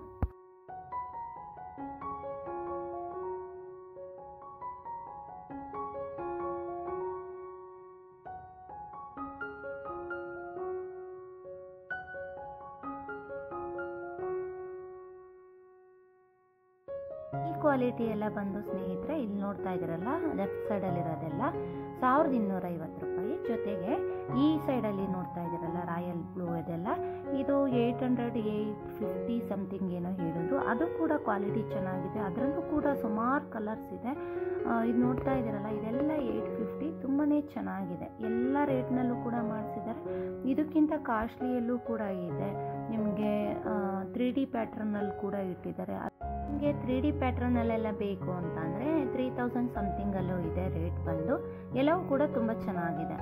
ಈ ಕ್ವಾಲಿಟಿ ಎಲ್ಲ ಬಂದು ಸ್ನೇಹಿತರೆ ಇಲ್ಲಿ ನೋಡ್ತಾ ಇದ್ದೀರಲ್ಲ ಲೆಫ್ಟ್ ಸೈಡಲ್ಲಿರೋದೆಲ್ಲ ಸಾವಿರದ ಇನ್ನೂರೈವತ್ತು ರೂಪಾಯಿ ಜೊತೆಗೆ ಈ ಸೈಡಲ್ಲಿ ನೋಡ್ತಾ ಇದ್ದೀರಲ್ಲ ರಾಯಲ್ ಬ್ಲೂ ಇದೆಲ್ಲ ಇದು eight hundred eight fifty something ಏನೋ ಹೇಳಿದ್ರು ಅದು ಕೂಡ ಕ್ವಾಲಿಟಿ ಚೆನ್ನಾಗಿದೆ ಅದರಲ್ಲೂ ಕೂಡ ಸುಮಾರು ಕಲರ್ಸ್ ಇದೆ ಇದು ನೋಡ್ತಾ ಇದ್ದೀರಲ್ಲ ಇದೆಲ್ಲ ಏಯ್ಟ್ ಫಿಫ್ಟಿ ತುಂಬಾ ಚೆನ್ನಾಗಿದೆ ಎಲ್ಲ ರೇಟ್ನಲ್ಲೂ ಕೂಡ ಮಾಡಿಸಿದ್ದಾರೆ ಇದಕ್ಕಿಂತ ಕಾಸ್ಟ್ಲಿಯಲ್ಲೂ ಕೂಡ ಇದೆ ನಿಮಗೆ ತ್ರೀ ಡಿ ಪ್ಯಾಟ್ರನಲ್ಲಿ ಕೂಡ ಇಟ್ಟಿದ್ದಾರೆ ನಿಮಗೆ ತ್ರೀ ಡಿ ಪ್ಯಾಟ್ರನಲ್ಲೆಲ್ಲ ಬೇಕು ಅಂತಂದರೆ ತ್ರೀ ತೌಸಂಡ್ ಸಮಥಿಂಗಲ್ಲೂ ಇದೆ ರೇಟ್ ಬಂದು ಎಲ್ಲವೂ ಕೂಡ ತುಂಬ ಚೆನ್ನಾಗಿದೆ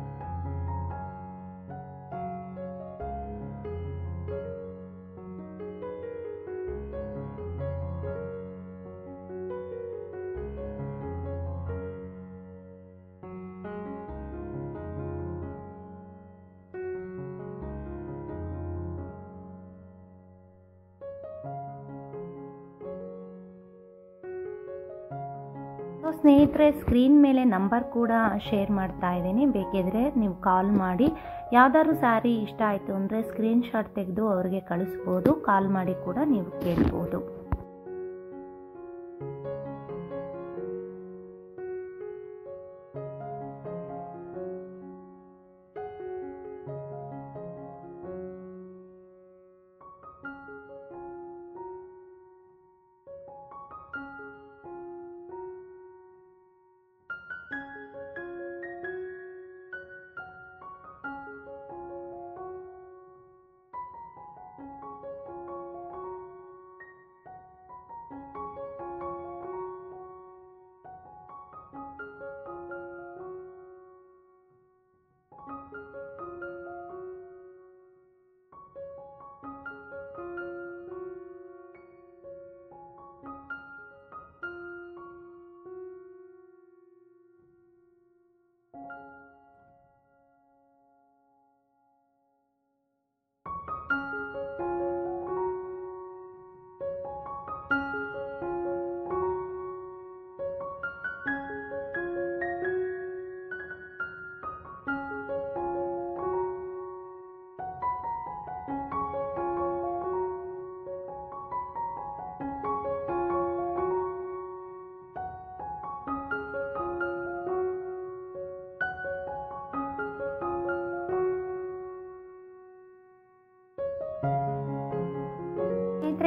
ಸೊ ಸ್ನೇಹಿತರೆ ಸ್ಕ್ರೀನ್ ಮೇಲೆ ನಂಬರ್ ಕೂಡ ಶೇರ್ ಮಾಡ್ತಾ ಇದ್ದೀನಿ ಬೇಕಿದ್ರೆ ನೀವು ಕಾಲ್ ಮಾಡಿ ಯಾವ್ದಾದ್ರು ಸ್ಯಾರಿ ಇಷ್ಟ ಆಯಿತು ಅಂದರೆ ಸ್ಕ್ರೀನ್ಶಾಟ್ ತೆಗೆದು ಅವ್ರಿಗೆ ಕಳಿಸ್ಬೋದು ಕಾಲ್ ಮಾಡಿ ಕೂಡ ನೀವು ಕೇಳ್ಬೋದು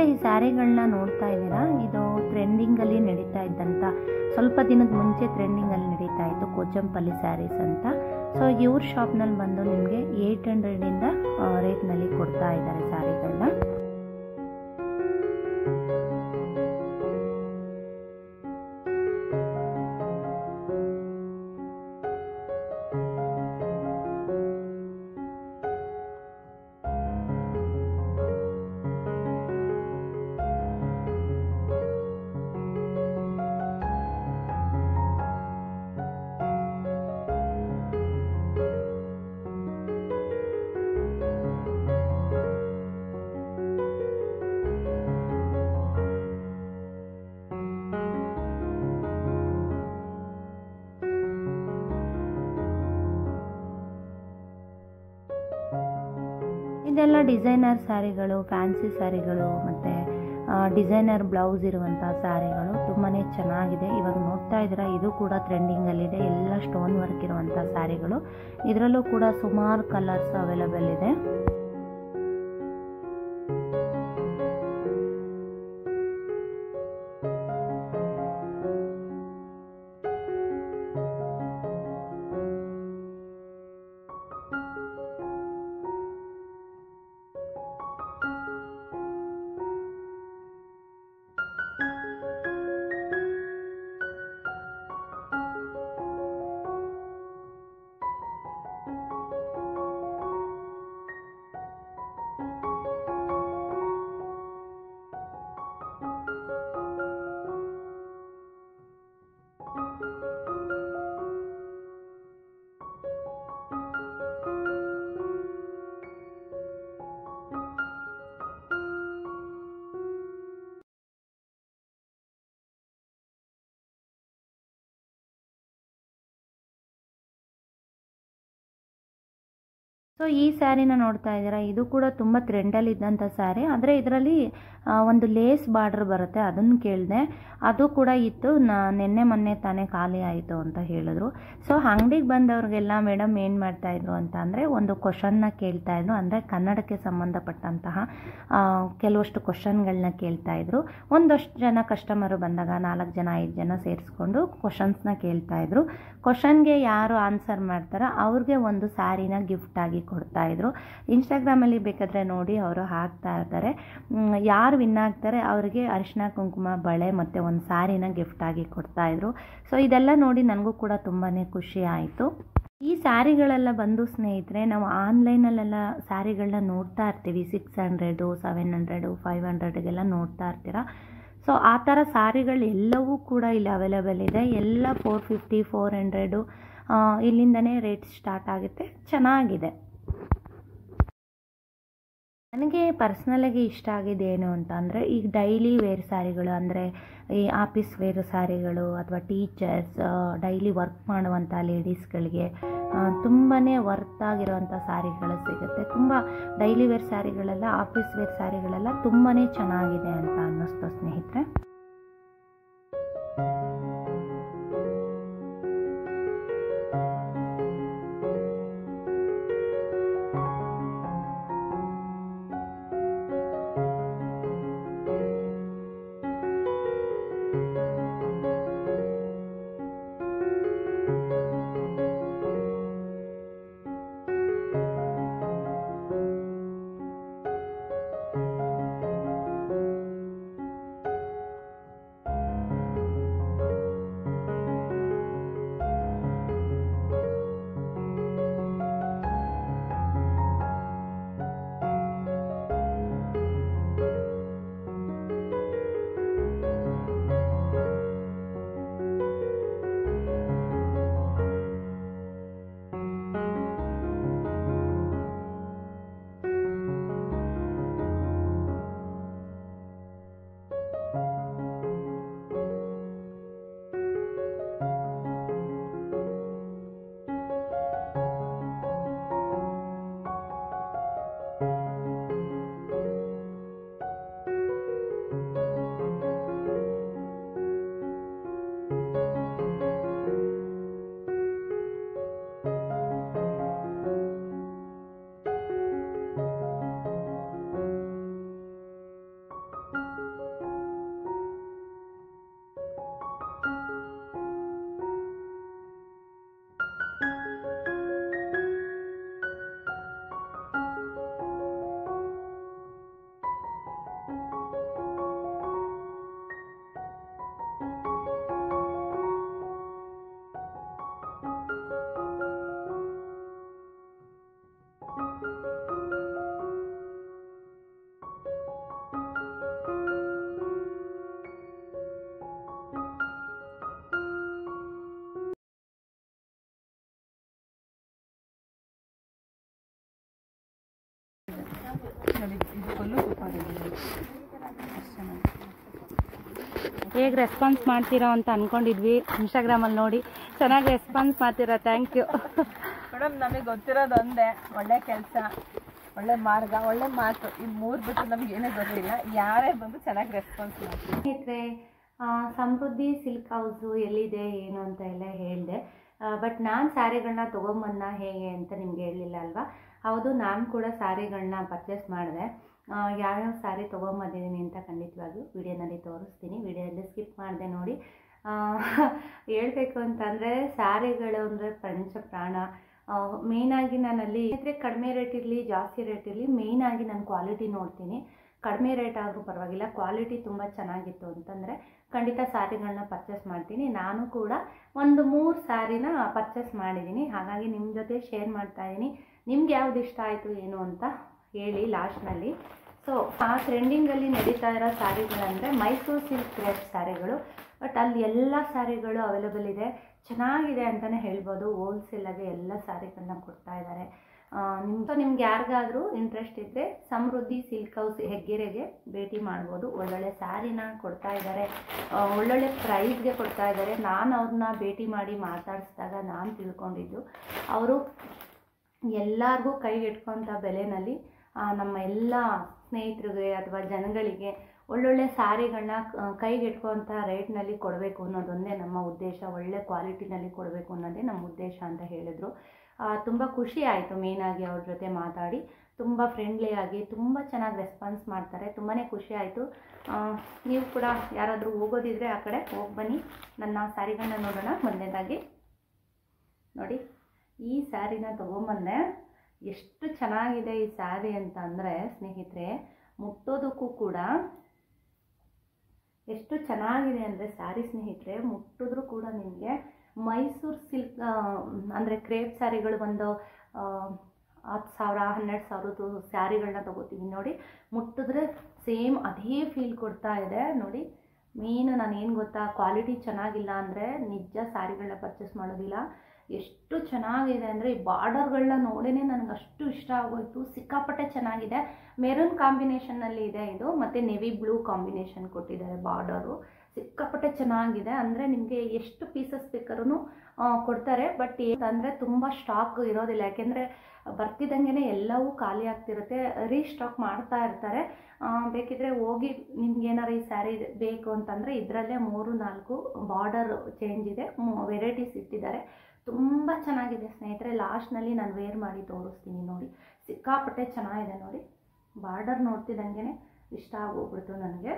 ಈ ಸ್ಯಾರಿಗಳನ್ನ ನೋಡ್ತಾ ಇದ್ದೀರಾ ಇದು ಟ್ರೆಂಡಿಂಗಲ್ಲಿ ನಡೀತಾ ಇದ್ದಂಥ ಸ್ವಲ್ಪ ದಿನದ ಮುಂಚೆ ಟ್ರೆಂಡಿಂಗಲ್ಲಿ ನಡೀತಾ ಇತ್ತು ಕೋಚಂಪಲ್ಲಿ ಸ್ಯಾರೀಸ್ ಅಂತ ಸೊ ಇವ್ರ ಶಾಪ್ನಲ್ಲಿ ಬಂದು ನಿಮಗೆ ಏಯ್ಟ್ ಹಂಡ್ರೆಡಿಂದ ರೇಟ್ನಲ್ಲಿ ಕೊಡ್ತಾ ಇದ್ದಾರೆ ಸ್ಯಾರಿಗಳನ್ನ ಇದೆಲ್ಲ ಡಿಸೈನರ್ ಸ್ಯಾರಿಗಳು ಫ್ಯಾನ್ಸಿ ಸ್ಯಾರಿಗಳು ಮತ್ತು ಡಿಸೈನರ್ ಬ್ಲೌಸ್ ಇರುವಂಥ ಸ್ಯಾರಿಗಳು ತುಂಬಾ ಚೆನ್ನಾಗಿದೆ ಇವಾಗ ನೋಡ್ತಾ ಇದ್ದೀರಾ ಇದು ಕೂಡ ಟ್ರೆಂಡಿಂಗಲ್ಲಿದೆ ಎಲ್ಲ ಸ್ಟೋನ್ ವರ್ಕ್ ಇರುವಂಥ ಸ್ಯಾರಿಗಳು ಇದರಲ್ಲೂ ಕೂಡ ಸುಮಾರು ಕಲರ್ಸ್ ಅವೈಲಬಲ್ ಇದೆ ಸೊ ಈ ಸ್ಯಾರಿನ ನೋಡ್ತಾ ಇದ್ದೀರಾ ಇದು ಕೂಡ ತುಂಬ ಟ್ರೆಂಡಲ್ಲಿ ಇದ್ದಂಥ ಸ್ಯಾರಿ ಆದರೆ ಇದರಲ್ಲಿ ಒಂದು ಲೇಸ್ ಬಾರ್ಡರ್ ಬರುತ್ತೆ ಅದನ್ನು ಕೇಳಿದೆ ಅದು ಕೂಡ ಇತ್ತು ನಾ ನಿನ್ನೆ ಮೊನ್ನೆ ತಾನೇ ಖಾಲಿ ಆಯಿತು ಅಂತ ಹೇಳಿದ್ರು ಸೊ ಅಂಗಡಿಗೆ ಬಂದವ್ರಿಗೆಲ್ಲ ಮೇಡಮ್ ಏನು ಮಾಡ್ತಾಯಿದ್ರು ಅಂತ ಅಂದರೆ ಒಂದು ಕ್ವಶನ್ನ ಕೇಳ್ತಾಯಿದ್ರು ಅಂದರೆ ಕನ್ನಡಕ್ಕೆ ಸಂಬಂಧಪಟ್ಟಂತಹ ಕೆಲವಷ್ಟು ಕ್ವಶನ್ಗಳನ್ನ ಕೇಳ್ತಾಯಿದ್ರು ಒಂದಷ್ಟು ಜನ ಕಸ್ಟಮರು ಬಂದಾಗ ನಾಲ್ಕು ಜನ ಐದು ಜನ ಸೇರಿಸ್ಕೊಂಡು ಕ್ವಶನ್ಸ್ನ ಕೇಳ್ತಾಯಿದ್ರು ಕ್ವಶನ್ಗೆ ಯಾರು ಆನ್ಸರ್ ಮಾಡ್ತಾರೋ ಅವ್ರಿಗೆ ಒಂದು ಸ್ಯಾರಿನ ಗಿಫ್ಟಾಗಿ ಕೊಡ್ತಾಯಿದ್ರು ಇನ್ಸ್ಟಾಗ್ರಾಮಲ್ಲಿ ಬೇಕಾದರೆ ನೋಡಿ ಅವರು ಹಾಕ್ತಾ ಇರ್ತಾರೆ ಯಾರು ವಿನ್ ಆಗ್ತಾರೆ ಅವರಿಗೆ ಅರಿಶಿನ ಕುಂಕುಮ ಬಳೆ ಮತ್ತು ಒಂದು ಸ್ಯಾರಿನ ಗಿಫ್ಟಾಗಿ ಕೊಡ್ತಾಯಿದ್ರು ಸೊ ಇದೆಲ್ಲ ನೋಡಿ ನನಗೂ ಕೂಡ ತುಂಬಾ ಖುಷಿ ಆಯಿತು ಈ ಸ್ಯಾರಿಗಳೆಲ್ಲ ಬಂದು ಸ್ನೇಹಿತರೆ ನಾವು ಆನ್ಲೈನಲ್ಲೆಲ್ಲ ಸ್ಯಾರಿಗಳನ್ನ ನೋಡ್ತಾ ಇರ್ತೀವಿ six hundred seven hundred five ಹಂಡ್ರೆಡ್ಗೆಲ್ಲ ನೋಡ್ತಾ ಇರ್ತೀರ ಸೊ ಆ ಥರ ಸ್ಯಾರಿಗಳು ಎಲ್ಲವೂ ಕೂಡ ಇಲ್ಲಿ ಅವೈಲೇಬಲ್ ಇದೆ ಎಲ್ಲ ಫೋರ್ ಫಿಫ್ಟಿ ಫೋರ್ ಹಂಡ್ರೆಡು ಇಲ್ಲಿಂದನೇ ರೇಟ್ ಸ್ಟಾರ್ಟ್ ಆಗುತ್ತೆ ಚೆನ್ನಾಗಿದೆ ನನಗೆ ಪರ್ಸ್ನಲಾಗಿ ಇಷ್ಟ ಆಗಿದೆ ಏನು ಅಂತ ಅಂದರೆ ಈಗ ಡೈಲಿ ವೇರ್ ಸ್ಯಾರಿಗಳು ಅಂದರೆ ಈ ಆಫೀಸ್ ವೇರ್ ಸ್ಯಾರಿಗಳು ಅಥವಾ ಟೀಚರ್ಸ್ ಡೈಲಿ ವರ್ಕ್ ಮಾಡುವಂಥ ಲೇಡೀಸ್ಗಳಿಗೆ ತುಂಬಾ ವರ್ತ್ ಆಗಿರುವಂಥ ಸ್ಯಾರಿಗಳು ಸಿಗುತ್ತೆ ತುಂಬ ಡೈಲಿ ವೇರ್ ಸ್ಯಾರಿಗಳೆಲ್ಲ ಆಫೀಸ್ ವೇರ್ ಸ್ಯಾರಿಗಳೆಲ್ಲ ತುಂಬಾ ಚೆನ್ನಾಗಿದೆ ಅಂತ ಅನ್ನಿಸ್ತು ಸ್ನೇಹಿತರೆ ನೋಡಿ ಇದು ಫುಲ್ಲು ಸೂಪರ್ ಇದೆ ಅಷ್ಟು ಚೆನ್ನಾಗಿ ಹೇಗೆ ರೆಸ್ಪಾನ್ಸ್ ಮಾಡ್ತೀರಾ ಅಂತ ಅಂದ್ಕೊಂಡಿದ್ವಿ ಇನ್ಸ್ಟಾಗ್ರಾಮಲ್ಲಿ ನೋಡಿ ಚೆನ್ನಾಗಿ ರೆಸ್ಪಾನ್ಸ್ ಮಾಡ್ತೀರಾ ಥ್ಯಾಂಕ್ ಯು ಮೇಡಮ್ ನಮಗೆ ಗೊತ್ತಿರೋದು ಒಂದೇ ಒಳ್ಳೆ ಕೆಲಸ ಒಳ್ಳೆ ಮಾರ್ಗ ಒಳ್ಳೆ ಮಾತು ಇದು ಮೂರು ಬಿಟ್ಟು ನಮ್ಗೆ ಏನೂ ಗೊತ್ತಿಲ್ಲ ಯಾರೇ ಬಂದು ಚೆನ್ನಾಗಿ ರೆಸ್ಪಾನ್ಸ್ ಮಾಡ್ತೀವಿ ಸ್ನೇಹಿತರೆ ಆ, ಸಮೃದ್ಧಿ ಸಿಲ್ಕ್ ಹೌಸು ಎಲ್ಲಿದೆ ಏನು ಅಂತ ಎಲ್ಲ ಹೇಳಿದೆ ಬಟ್ ನಾನು ಸ್ಯಾರಿಗಳನ್ನ ತೊಗೊಂಬಂದ ಹೇಗೆ ಅಂತ ನಿಮ್ಗೆ ಹೇಳಲಿಲ್ಲ ಅಲ್ವಾ ಹೌದು ನಾನು ಕೂಡ ಸ್ಯಾರಿಗಳನ್ನ ಪರ್ಚೇಸ್ ಮಾಡಿದೆ ಯಾವ್ಯಾವ ಸ್ಯಾರಿ ತೊಗೊಂಬಂದಿದ್ದೀನಿ ಅಂತ ಖಂಡಿತವಾಗಿಯೂ ವಿಡಿಯೋನಲ್ಲಿ ತೋರಿಸ್ತೀನಿ ವಿಡಿಯೋದಲ್ಲಿ ಸ್ಕಿಪ್ ಮಾಡಿದೆ ನೋಡಿ ಆ, ಹೇಳ್ಬೇಕು ಅಂತಂದರೆ ಸ್ಯಾರಿಗಳು ಅಂದರೆ ಪಂಚ ಪ್ರಾಣ ಮೇಯ್ನಾಗಿ ನಾನಲ್ಲಿ ಅಂದರೆ ಕಡಿಮೆ ರೇಟ್ ಇರಲಿ ಜಾಸ್ತಿ ರೇಟ್ ಇರಲಿ ಮೇಯ್ನಾಗಿ ನಾನು ಕ್ವಾಲಿಟಿ ನೋಡ್ತೀನಿ ಕಡಿಮೆ ರೇಟ್ ಆದರೂ ಪರವಾಗಿಲ್ಲ ಕ್ವಾಲಿಟಿ ತುಂಬ ಚೆನ್ನಾಗಿತ್ತು ಅಂತಂದರೆ ಖಂಡಿತ ಸ್ಯಾರಿಗಳನ್ನ ಪರ್ಚೇಸ್ ಮಾಡ್ತೀನಿ ನಾನು ಕೂಡ ಒಂದು ಮೂರು ಸ್ಯಾರಿನ ಪರ್ಚೇಸ್ ಮಾಡಿದ್ದೀನಿ ಹಾಗಾಗಿ ನಿಮ್ಮ ಜೊತೆ ಶೇರ್ ಮಾಡ್ತಾ ಇದ್ದೀನಿ ನಿಮ್ಗೆ ಯಾವ್ದು ಇಷ್ಟ ಆಯಿತು ಏನು ಅಂತ ಹೇಳಿ ಲಾಸ್ಟ್ನಲ್ಲಿ ಸೊ ಆ ಟ್ರೆಂಡಿಂಗಲ್ಲಿ ನಡೀತಾ ಇರೋ ಸ್ಯಾರಿಗಳಂದರೆ ಮೈಸೂರು ಸಿಲ್ಕ್ ಕ್ರೇಪ್ ಸ್ಯಾರಿಗಳು ಬಟ್ ಅಲ್ಲಿ ಎಲ್ಲ ಸ್ಯಾರಿಗಳು ಅವೈಲೇಬಲ್ ಇದೆ ಚೆನ್ನಾಗಿದೆ ಅಂತಲೇ ಹೇಳ್ಬೋದು ಹೋಲ್ಸೇಲಾಗಿ ಎಲ್ಲ ಸ್ಯಾರಿಗಳನ್ನ ಕೊಡ್ತಾ ಇದ್ದಾರೆ ನಿಮ್ಮ ನಿಮ್ಗೆ ಯಾರಿಗಾದರೂ ಇಂಟ್ರೆಸ್ಟ್ ಇದ್ದರೆ ಸಮೃದ್ಧಿ ಸಿಲ್ಕ್ ಹೌಸ್ ಹೆಗ್ಗೆರೆಗೆ ಭೇಟಿ ಮಾಡ್ಬೋದು ಒಳ್ಳೊಳ್ಳೆ ಸ್ಯಾರಿನ ಕೊಡ್ತಾ ಇದ್ದಾರೆ ಆ, ಒಳ್ಳೊಳ್ಳೆ ಪ್ರೈಸ್ಗೆ ಕೊಡ್ತಾ ಇದ್ದಾರೆ ನಾನು ಅವ್ರನ್ನ ಭೇಟಿ ಮಾಡಿ ಮಾತಾಡಿಸಿದಾಗ ನಾನು ತಿಳ್ಕೊಂಡಿದ್ದು ಅವರು ಎಲ್ಲರಿಗೂ ಕೈಗೆಟ್ಕೊಂಥ ಬೆಲೆನಲ್ಲಿ ಆ, ನಮ್ಮ ಎಲ್ಲ ಸ್ನೇಹಿತರಿಗೆ ಅಥವಾ ಜನಗಳಿಗೆ ಒಳ್ಳೊಳ್ಳೆ ಸ್ಯಾರಿಗಳನ್ನ ಕೈಗೆಟ್ಕೋಂಥ ರೇಟ್ನಲ್ಲಿ ಕೊಡಬೇಕು ಅನ್ನೋದೊಂದೇ ನಮ್ಮ ಉದ್ದೇಶ ಒಳ್ಳೆ ಕ್ವಾಲಿಟಿನಲ್ಲಿ ಕೊಡಬೇಕು ಅನ್ನೋದೇ ನಮ್ಮ ಉದ್ದೇಶ ಅಂತ ಹೇಳಿದರು ತುಂಬ ಖುಷಿ ಆಯಿತು ಮೇಯ್ನಾಗಿ ಅವ್ರ ಜೊತೆ ಮಾತಾಡಿ ತುಂಬ ಫ್ರೆಂಡ್ಲಿಯಾಗಿ ತುಂಬ ಚೆನ್ನಾಗಿ ರೆಸ್ಪಾನ್ಸ್ ಮಾಡ್ತಾರೆ ತುಂಬಾ ಖುಷಿ ಆಯಿತು ನೀವು ಕೂಡ ಯಾರಾದರೂ ಹೋಗೋದಿದ್ರೆ ಆ ಕಡೆ ಹೋಗಿ ಬನ್ನಿ ನನ್ನ ಸ್ಯಾರಿಗಳನ್ನ ನೋಡೋಣ ಮೊದಲನೇದಾಗಿ ನೋಡಿ ಈ ಸ್ಯಾರಿನ ತೊಗೊಂಬಂದೆ ಎಷ್ಟು ಚೆನ್ನಾಗಿದೆ ಈ ಸ್ಯಾರಿ ಅಂತ ಅಂದರೆ ಸ್ನೇಹಿತರೆ ಮುಟ್ಟೋದಕ್ಕೂ ಕೂಡ ಎಷ್ಟು ಚೆನ್ನಾಗಿದೆ ಅಂದರೆ ಸ್ಯಾರಿ ಸ್ನೇಹಿತರೆ ಮುಟ್ಟಿದ್ರೂ ಕೂಡ ನಿಮಗೆ ಮೈಸೂರು ಸಿಲ್ಕ್ ಅಂದರೆ ಕ್ರೇಪ್ ಸ್ಯಾರಿಗಳು ಒಂದು ಆ, ಹತ್ತು ಸಾವಿರ ಹನ್ನೆರಡು ಸಾವಿರದ್ದು ಸ್ಯಾರಿಗಳನ್ನ ತೊಗೋತೀವಿ ನೋಡಿ ಮುಟ್ಟಿದ್ರೆ ಸೇಮ್ ಅದೇ ಫೀಲ್ ಕೊಡ್ತಾ ಇದೆ ನೋಡಿ ಮೇನ್ ನಾನು ಏನು ಗೊತ್ತಾ ಕ್ವಾಲಿಟಿ ಚೆನ್ನಾಗಿಲ್ಲ ಅಂದರೆ ನಿಜ ಸ್ಯಾರಿಗಳನ್ನ ಪರ್ಚೇಸ್ ಮಾಡೋದಿಲ್ಲ ಎಷ್ಟು ಚೆನ್ನಾಗಿದೆ ಅಂದರೆ ಈ ಬಾರ್ಡರ್ಗಳನ್ನ ನೋಡೇ ನನಗೆ ಅಷ್ಟು ಇಷ್ಟ ಆಗೋಯ್ತು ಸಿಕ್ಕಾಪಟ್ಟೆ ಚೆನ್ನಾಗಿದೆ ಮೆರೂನ್ ಕಾಂಬಿನೇಷನ್ನಲ್ಲಿ ಇದೆ ಇದು ಮತ್ತು ನೆವಿ ಬ್ಲೂ ಕಾಂಬಿನೇಷನ್ ಕೊಟ್ಟಿದ್ದಾರೆ ಬಾರ್ಡರು ಸಿಕ್ಕಾಪಟ್ಟೆ ಚೆನ್ನಾಗಿದೆ ಅಂದರೆ ನಿಮಗೆ ಎಷ್ಟು ಪೀಸಸ್ ಬೇಕಾದ್ರೂ ಕೊಡ್ತಾರೆ ಬಟ್ ಏನಂದರೆ ತುಂಬ ಸ್ಟಾಕ್ ಇರೋದಿಲ್ಲ ಯಾಕೆಂದರೆ ಬರ್ತಿದ್ದಂಗೆ ಎಲ್ಲವೂ ಖಾಲಿ ಆಗ್ತಿರುತ್ತೆ ರೀಸ್ಟಾಕ್ ಮಾಡ್ತಾ ಇರ್ತಾರೆ ಆ, ಬೇಕಿದ್ರೆ ಹೋಗಿ ನಿಮ್ಗೆ ಏನಾರು ಈ ಸ್ಯಾರಿ ಬೇಕು ಅಂತಂದರೆ ಇದರಲ್ಲೇ ಮೂರು ನಾಲ್ಕು ಬಾರ್ಡರ್ ಚೇಂಜ್ ಇದೆ ವೆರೈಟೀಸ್ ಇಟ್ಟಿದ್ದಾರೆ ತುಂಬ ಚೆನ್ನಾಗಿದೆ ಸ್ನೇಹಿತರೆ ಲಾಸ್ಟ್ನಲ್ಲಿ ನಾನು ವೇರ್ ಮಾಡಿ ತೋರಿಸ್ತೀನಿ ನೋಡಿ ಸಿಕ್ಕಾಪಟ್ಟೆ ಚೆನ್ನಾಗಿದೆ ನೋಡಿ ಬಾರ್ಡರ್ ನೋಡ್ತಿದ್ದಂಗೆ ಇಷ್ಟ ಆಗೋಗ್ಬಿಡ್ತು ನನಗೆ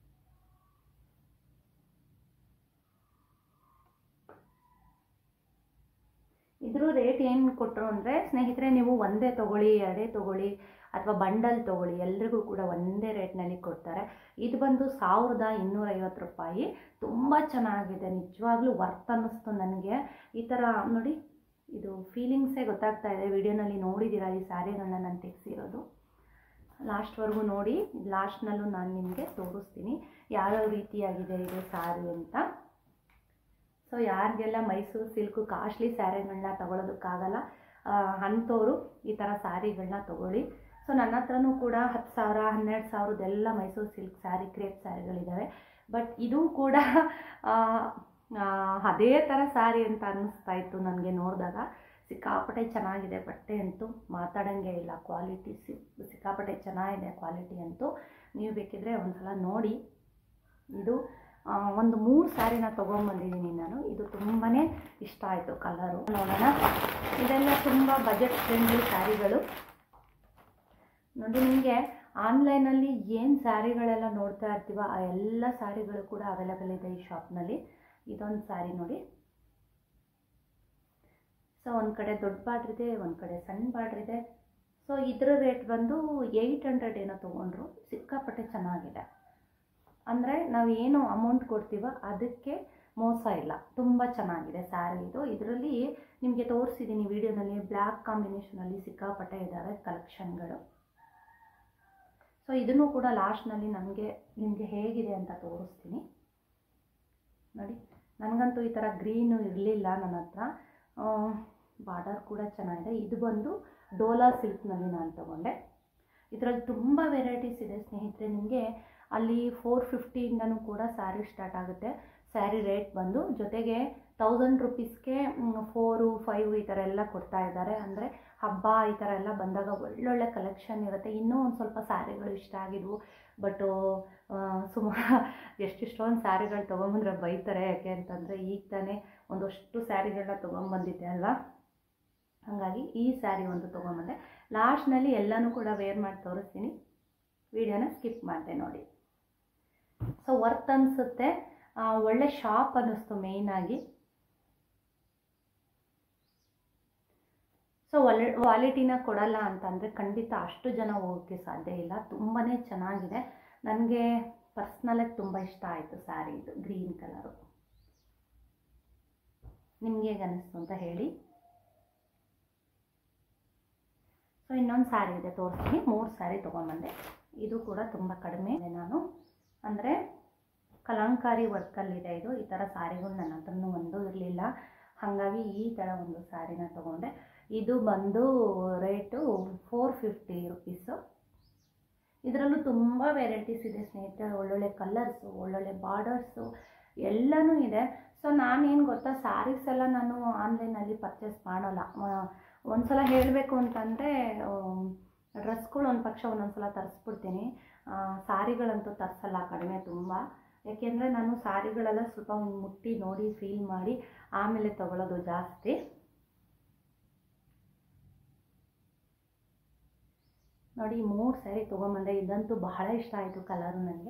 ಇದ್ರ ರೇಟ್ ಏನು ಕೊಟ್ಟರು ಅಂದರೆ ಸ್ನೇಹಿತರೆ ನೀವು ಒಂದೇ ತೊಗೊಳ್ಳಿ ಎರಡೇ ತೊಗೊಳ್ಳಿ ಅಥವಾ ಬಂಡಲ್ ತೊಗೊಳ್ಳಿ ಎಲ್ರಿಗೂ ಕೂಡ ಒಂದೇ ರೇಟ್ನಲ್ಲಿ ಕೊಡ್ತಾರೆ ಇದು ಬಂದು ಸಾವಿರದ ಇನ್ನೂರೈವತ್ತು ರೂಪಾಯಿ ತುಂಬ ಚೆನ್ನಾಗಿದೆ ನಿಜವಾಗ್ಲೂ ವರ್ತ್ ಅನ್ನಿಸ್ತು ನನಗೆ ಈ ಥರ ನೋಡಿ ಇದು ಫೀಲಿಂಗ್ಸೇ ಗೊತ್ತಾಗ್ತಾ ಇದೆ ವಿಡಿಯೋನಲ್ಲಿ ನೋಡಿದ್ದೀರಾ ಈ ಸ್ಯಾರಿಗಳನ್ನ ನಾನು ತೆಗೆಸಿರೋದು ಲಾಸ್ಟ್ವರೆಗೂ ನೋಡಿ ಲಾಸ್ಟ್ನಲ್ಲೂ ನಾನು ನಿಮಗೆ ತೋರಿಸ್ತೀನಿ ಯಾವ್ಯಾವ ರೀತಿಯಾಗಿದೆ ಇದು ಸ್ಯಾರಿ ಅಂತ ಸೊ ಯಾರಿಗೆಲ್ಲ ಮೈಸೂರು ಸಿಲ್ಕು ಕಾಸ್ಟ್ಲಿ ಸ್ಯಾರಿಗಳನ್ನ ತಗೊಳ್ಳೋದಕ್ಕಾಗಲ್ಲ ಆ, ಅಂಥವ್ರು ಈ ಥರ ಸ್ಯಾರಿಗಳನ್ನ ತಗೊಳ್ಳಿ ಸೊ ನನ್ನ ಹತ್ರನೂ ಕೂಡ ಹತ್ತು ಸಾವಿರ ಹನ್ನೆರಡು ಸಾವಿರದೆಲ್ಲ ಮೈಸೂರು ಸಿಲ್ಕ್ ಸ್ಯಾರಿ ಕ್ರೇಪ್ ಸ್ಯಾರಿಗಳಿದ್ದಾವೆ ಬಟ್ ಇದು ಕೂಡ ಆ, ಆ, ಅದೇ ಥರ ಸ್ಯಾರಿ ಅಂತ ಅನ್ನಿಸ್ತಾ ಇತ್ತು ನನಗೆ ನೋಡಿದಾಗ ಸಿಕ್ಕಾಪಟ್ಟೆ ಚೆನ್ನಾಗಿದೆ ಬಟ್ಟೆ ಅಂತೂ ಮಾತಾಡೋಂಗೆ ಇಲ್ಲ ಕ್ವಾಲಿಟಿ ಸಿಕ್ಕಾಪಟ್ಟೆ ಚೆನ್ನಾಗಿದೆ ಕ್ವಾಲಿಟಿ ಅಂತೂ ನೀವು ಬೇಕಿದ್ರೆ ಒಂದ್ಸಲ ನೋಡಿ ಇದು ಆ, ಒಂದು ಮೂರು ಸ್ಯಾರಿನ ತೊಗೊಂಬಂದಿದ್ದೀನಿ ನಾನು ಇದು ತುಂಬಾ ಇಷ್ಟ ಆಯಿತು ಕಲರು ನೋಡೋಣ ಇದೆಲ್ಲ ತುಂಬ ಬಜೆಟ್ ಫ್ರೆಂಡ್ಲಿ ಸ್ಯಾರಿಗಳು ನೋಡಿ ನಿಮಗೆ ಆನ್ಲೈನಲ್ಲಿ ಏನು ಸ್ಯಾರಿಗಳೆಲ್ಲ ನೋಡ್ತಾ ಇರ್ತೀವ ಆ ಎಲ್ಲ ಸ್ಯಾರಿಗಳು ಕೂಡ ಅವೈಲೇಬಲ್ ಇದೆ ಈ ಶಾಪ್ನಲ್ಲಿ ಇದೊಂದು ಸ್ಯಾರಿ ನೋಡಿ ಸೊ ಒಂದು ಕಡೆ ದೊಡ್ಡ ಬಾರ್ಡ್ರ್ ಇದೆ ಒಂದು ಕಡೆ ಸಣ್ಣ ಬಾರ್ಡ್ರ್ ಇದೆ ಸೊ ಇದರ ರೇಟ್ ಬಂದು ಏಯ್ಟ್ ಹಂಡ್ರೆಡ್ ಏನೋ ತೊಗೊಂಡ್ರು ಸಿಕ್ಕಾಪಟ್ಟೆ ಚೆನ್ನಾಗಿದೆ ಅಂದರೆ ನಾವು ಏನು ಅಮೌಂಟ್ ಕೊಡ್ತೀವೋ ಅದಕ್ಕೆ ಮೋಸ ಇಲ್ಲ ತುಂಬ ಚೆನ್ನಾಗಿದೆ ಸ್ಯಾರಿ ಇದು ಇದರಲ್ಲಿ ನಿಮಗೆ ತೋರಿಸಿದ್ದೀನಿ ವಿಡಿಯೋನಲ್ಲಿ ಬ್ಲ್ಯಾಕ್ ಕಾಂಬಿನೇಷನಲ್ಲಿ ಸಿಕ್ಕಾಪಟ್ಟೆ ಇದ್ದಾವೆ ಕಲೆಕ್ಷನ್ಗಳು ಸೊ ಇದನ್ನು ಕೂಡ ಲಾಸ್ಟ್ನಲ್ಲಿ ನನಗೆ ನಿಮಗೆ ಹೇಗಿದೆ ಅಂತ ತೋರಿಸ್ತೀನಿ ನೋಡಿ ನನಗಂತೂ ಈ ಥರ ಗ್ರೀನು ಇರಲಿಲ್ಲ ನನ್ನ ಹತ್ರ ಬಾರ್ಡರ್ ಕೂಡ ಚೆನ್ನಾಗಿದೆ ಇದು ಬಂದು ಡೋಲಾ ಸಿಲ್ಕ್ನಲ್ಲಿ ನಾನು ತೊಗೊಂಡೆ ಇದರಲ್ಲಿ ತುಂಬ ವೆರೈಟೀಸ್ ಇದೆ ಸ್ನೇಹಿತರೆ ನಿಮಗೆ ಅಲ್ಲಿ ಫೋರ್ ಫಿಫ್ಟಿಯಿಂದನೂ ಕೂಡ ಸ್ಯಾರಿ ಸ್ಟಾರ್ಟ್ ಆಗುತ್ತೆ ಸ್ಯಾರಿ ರೇಟ್ ಬಂದು ಜೊತೆಗೆ ತೌಸಂಡ್ ರುಪೀಸ್ಗೆ ಫೋರು ಫೈವ್ ಈ ಥರ ಎಲ್ಲ ಕೊಡ್ತಾ ಇದ್ದಾರೆ ಅಂದರೆ ಹಬ್ಬ ಈ ಥರ ಎಲ್ಲ ಬಂದಾಗ ಒಳ್ಳೊಳ್ಳೆ ಕಲೆಕ್ಷನ್ ಇರುತ್ತೆ ಇನ್ನೂ ಒಂದು ಸ್ವಲ್ಪ ಸ್ಯಾರಿಗಳು ಇಷ್ಟ ಆಗಿದ್ವು ಬಟ್ಟು ಸುಮಾರು ಎಷ್ಟೆಷ್ಟೊಂದು ಸ್ಯಾರಿಗಳು ತೊಗೊಂಬಂದ್ರೆ ಬೈತಾರೆ ಯಾಕೆ ಅಂತಂದರೆ ಈಗ ತಾನೇ ಒಂದಷ್ಟು ಸ್ಯಾರಿಗಳನ್ನ ತೊಗೊಂಬಂದಿದ್ದೆ ಅಲ್ವಾ ಹಾಗಾಗಿ ಈ ಸ್ಯಾರಿ ಒಂದು ತೊಗೊಂಬಂದೆ ಲಾಸ್ಟ್ನಲ್ಲಿ ಎಲ್ಲನೂ ಕೂಡ ವೇರ್ ಮಾಡಿ ತೋರಿಸ್ತೀನಿ ವಿಡಿಯೋನ ಸ್ಕಿಪ್ ಮಾಡಿದೆ ನೋಡಿ ಸೊ ವರ್ತ್ ಅನಿಸುತ್ತೆ ಒಳ್ಳೆ ಶಾಪ್ ಅನ್ನಿಸ್ತು ಮೇಯ್ನಾಗಿ ಸೊ ಒಳ್ಳೆ ಕ್ವಾಲಿಟಿನ ಕೊಡಲ್ಲ ಅಂತಂದರೆ ಖಂಡಿತ ಅಷ್ಟು ಜನ ಹೋಗೋಕ್ಕೆ ಸಾಧ್ಯ ಇಲ್ಲ ತುಂಬಾ ಚೆನ್ನಾಗಿದೆ ನನಗೆ ಪರ್ಸ್ನಲಾಗಿ ತುಂಬ ಇಷ್ಟ ಆಯಿತು ಸ್ಯಾರಿ ಇದು ಗ್ರೀನ್ ಕಲರು ನಿಮ್ಗೆ ಹೇಗೆ ಅನ್ನಿಸ್ತು ಅಂತ ಹೇಳಿ ಸೊ ಇನ್ನೊಂದು ಸ್ಯಾರಿ ಇದೆ ತೋರಿಸ್ತೀನಿ ಮೂರು ಸ್ಯಾರಿ ತೊಗೊಂಬಂದೆ ಇದು ಕೂಡ ತುಂಬ ಕಡಿಮೆ ಇದೆ ನಾನು ಅಂದರೆ ಕಲಂಕಾರಿ ವರ್ಕಲ್ಲಿದೆ ಇದು ಈ ಥರ ಸ್ಯಾರಿಗಳು ನನ್ನ ಹತ್ರನೂ ಒಂದು ಇರಲಿಲ್ಲ ಹಾಗಾಗಿ ಈ ಥರ ಒಂದು ಸ್ಯಾರಿನ ತೊಗೊಂಡೆ ಇದು ಬಂದು ರೇಟು ಫೋರ್ ಫಿಫ್ಟಿ ರುಪೀಸು ಇದರಲ್ಲೂ ತುಂಬ ವೆರೈಟೀಸ್ ಇದೆ ಸ್ನೇಹಿತರೆ ಒಳ್ಳೊಳ್ಳೆ ಕಲರ್ಸು ಒಳ್ಳೊಳ್ಳೆ ಬಾರ್ಡರ್ಸು ಎಲ್ಲನೂ ಇದೆ ಸೊ ನಾನೇನು ಗೊತ್ತಾ ಸ್ಯಾರೀಸ್ ಎಲ್ಲ ನಾನು ಆನ್ಲೈನಲ್ಲಿ ಪರ್ಚೇಸ್ ಮಾಡೋಲ್ಲ ಒಂದು ಸಲ ಹೇಳಬೇಕು ಅಂತಂದರೆ ಡ್ರೆಸ್ಗಳು ಒಂದು ಪಕ್ಷ ಒಂದೊಂದು ಸಲ ತರಿಸ್ಬಿಡ್ತೀನಿ ಸ್ಯಾರಿಗಳಂತೂ ತರಿಸಲ್ಲ ಕಡಿಮೆ ತುಂಬ ಯಾಕೆಂದರೆ ನಾನು ಸ್ಯಾರಿಗಳೆಲ್ಲ ಸ್ವಲ್ಪ ಮುಟ್ಟಿ ನೋಡಿ ಫೀಲ್ ಮಾಡಿ ಆಮೇಲೆ ತಗೊಳ್ಳೋದು ಜಾಸ್ತಿ ನೋಡಿ ಮೂರು ಸ್ಯಾರಿ ತೊಗೊಂಬಂದೆ ಇದಂತೂ ಬಹಳ ಇಷ್ಟ ಆಯಿತು ಕಲರು ನನಗೆ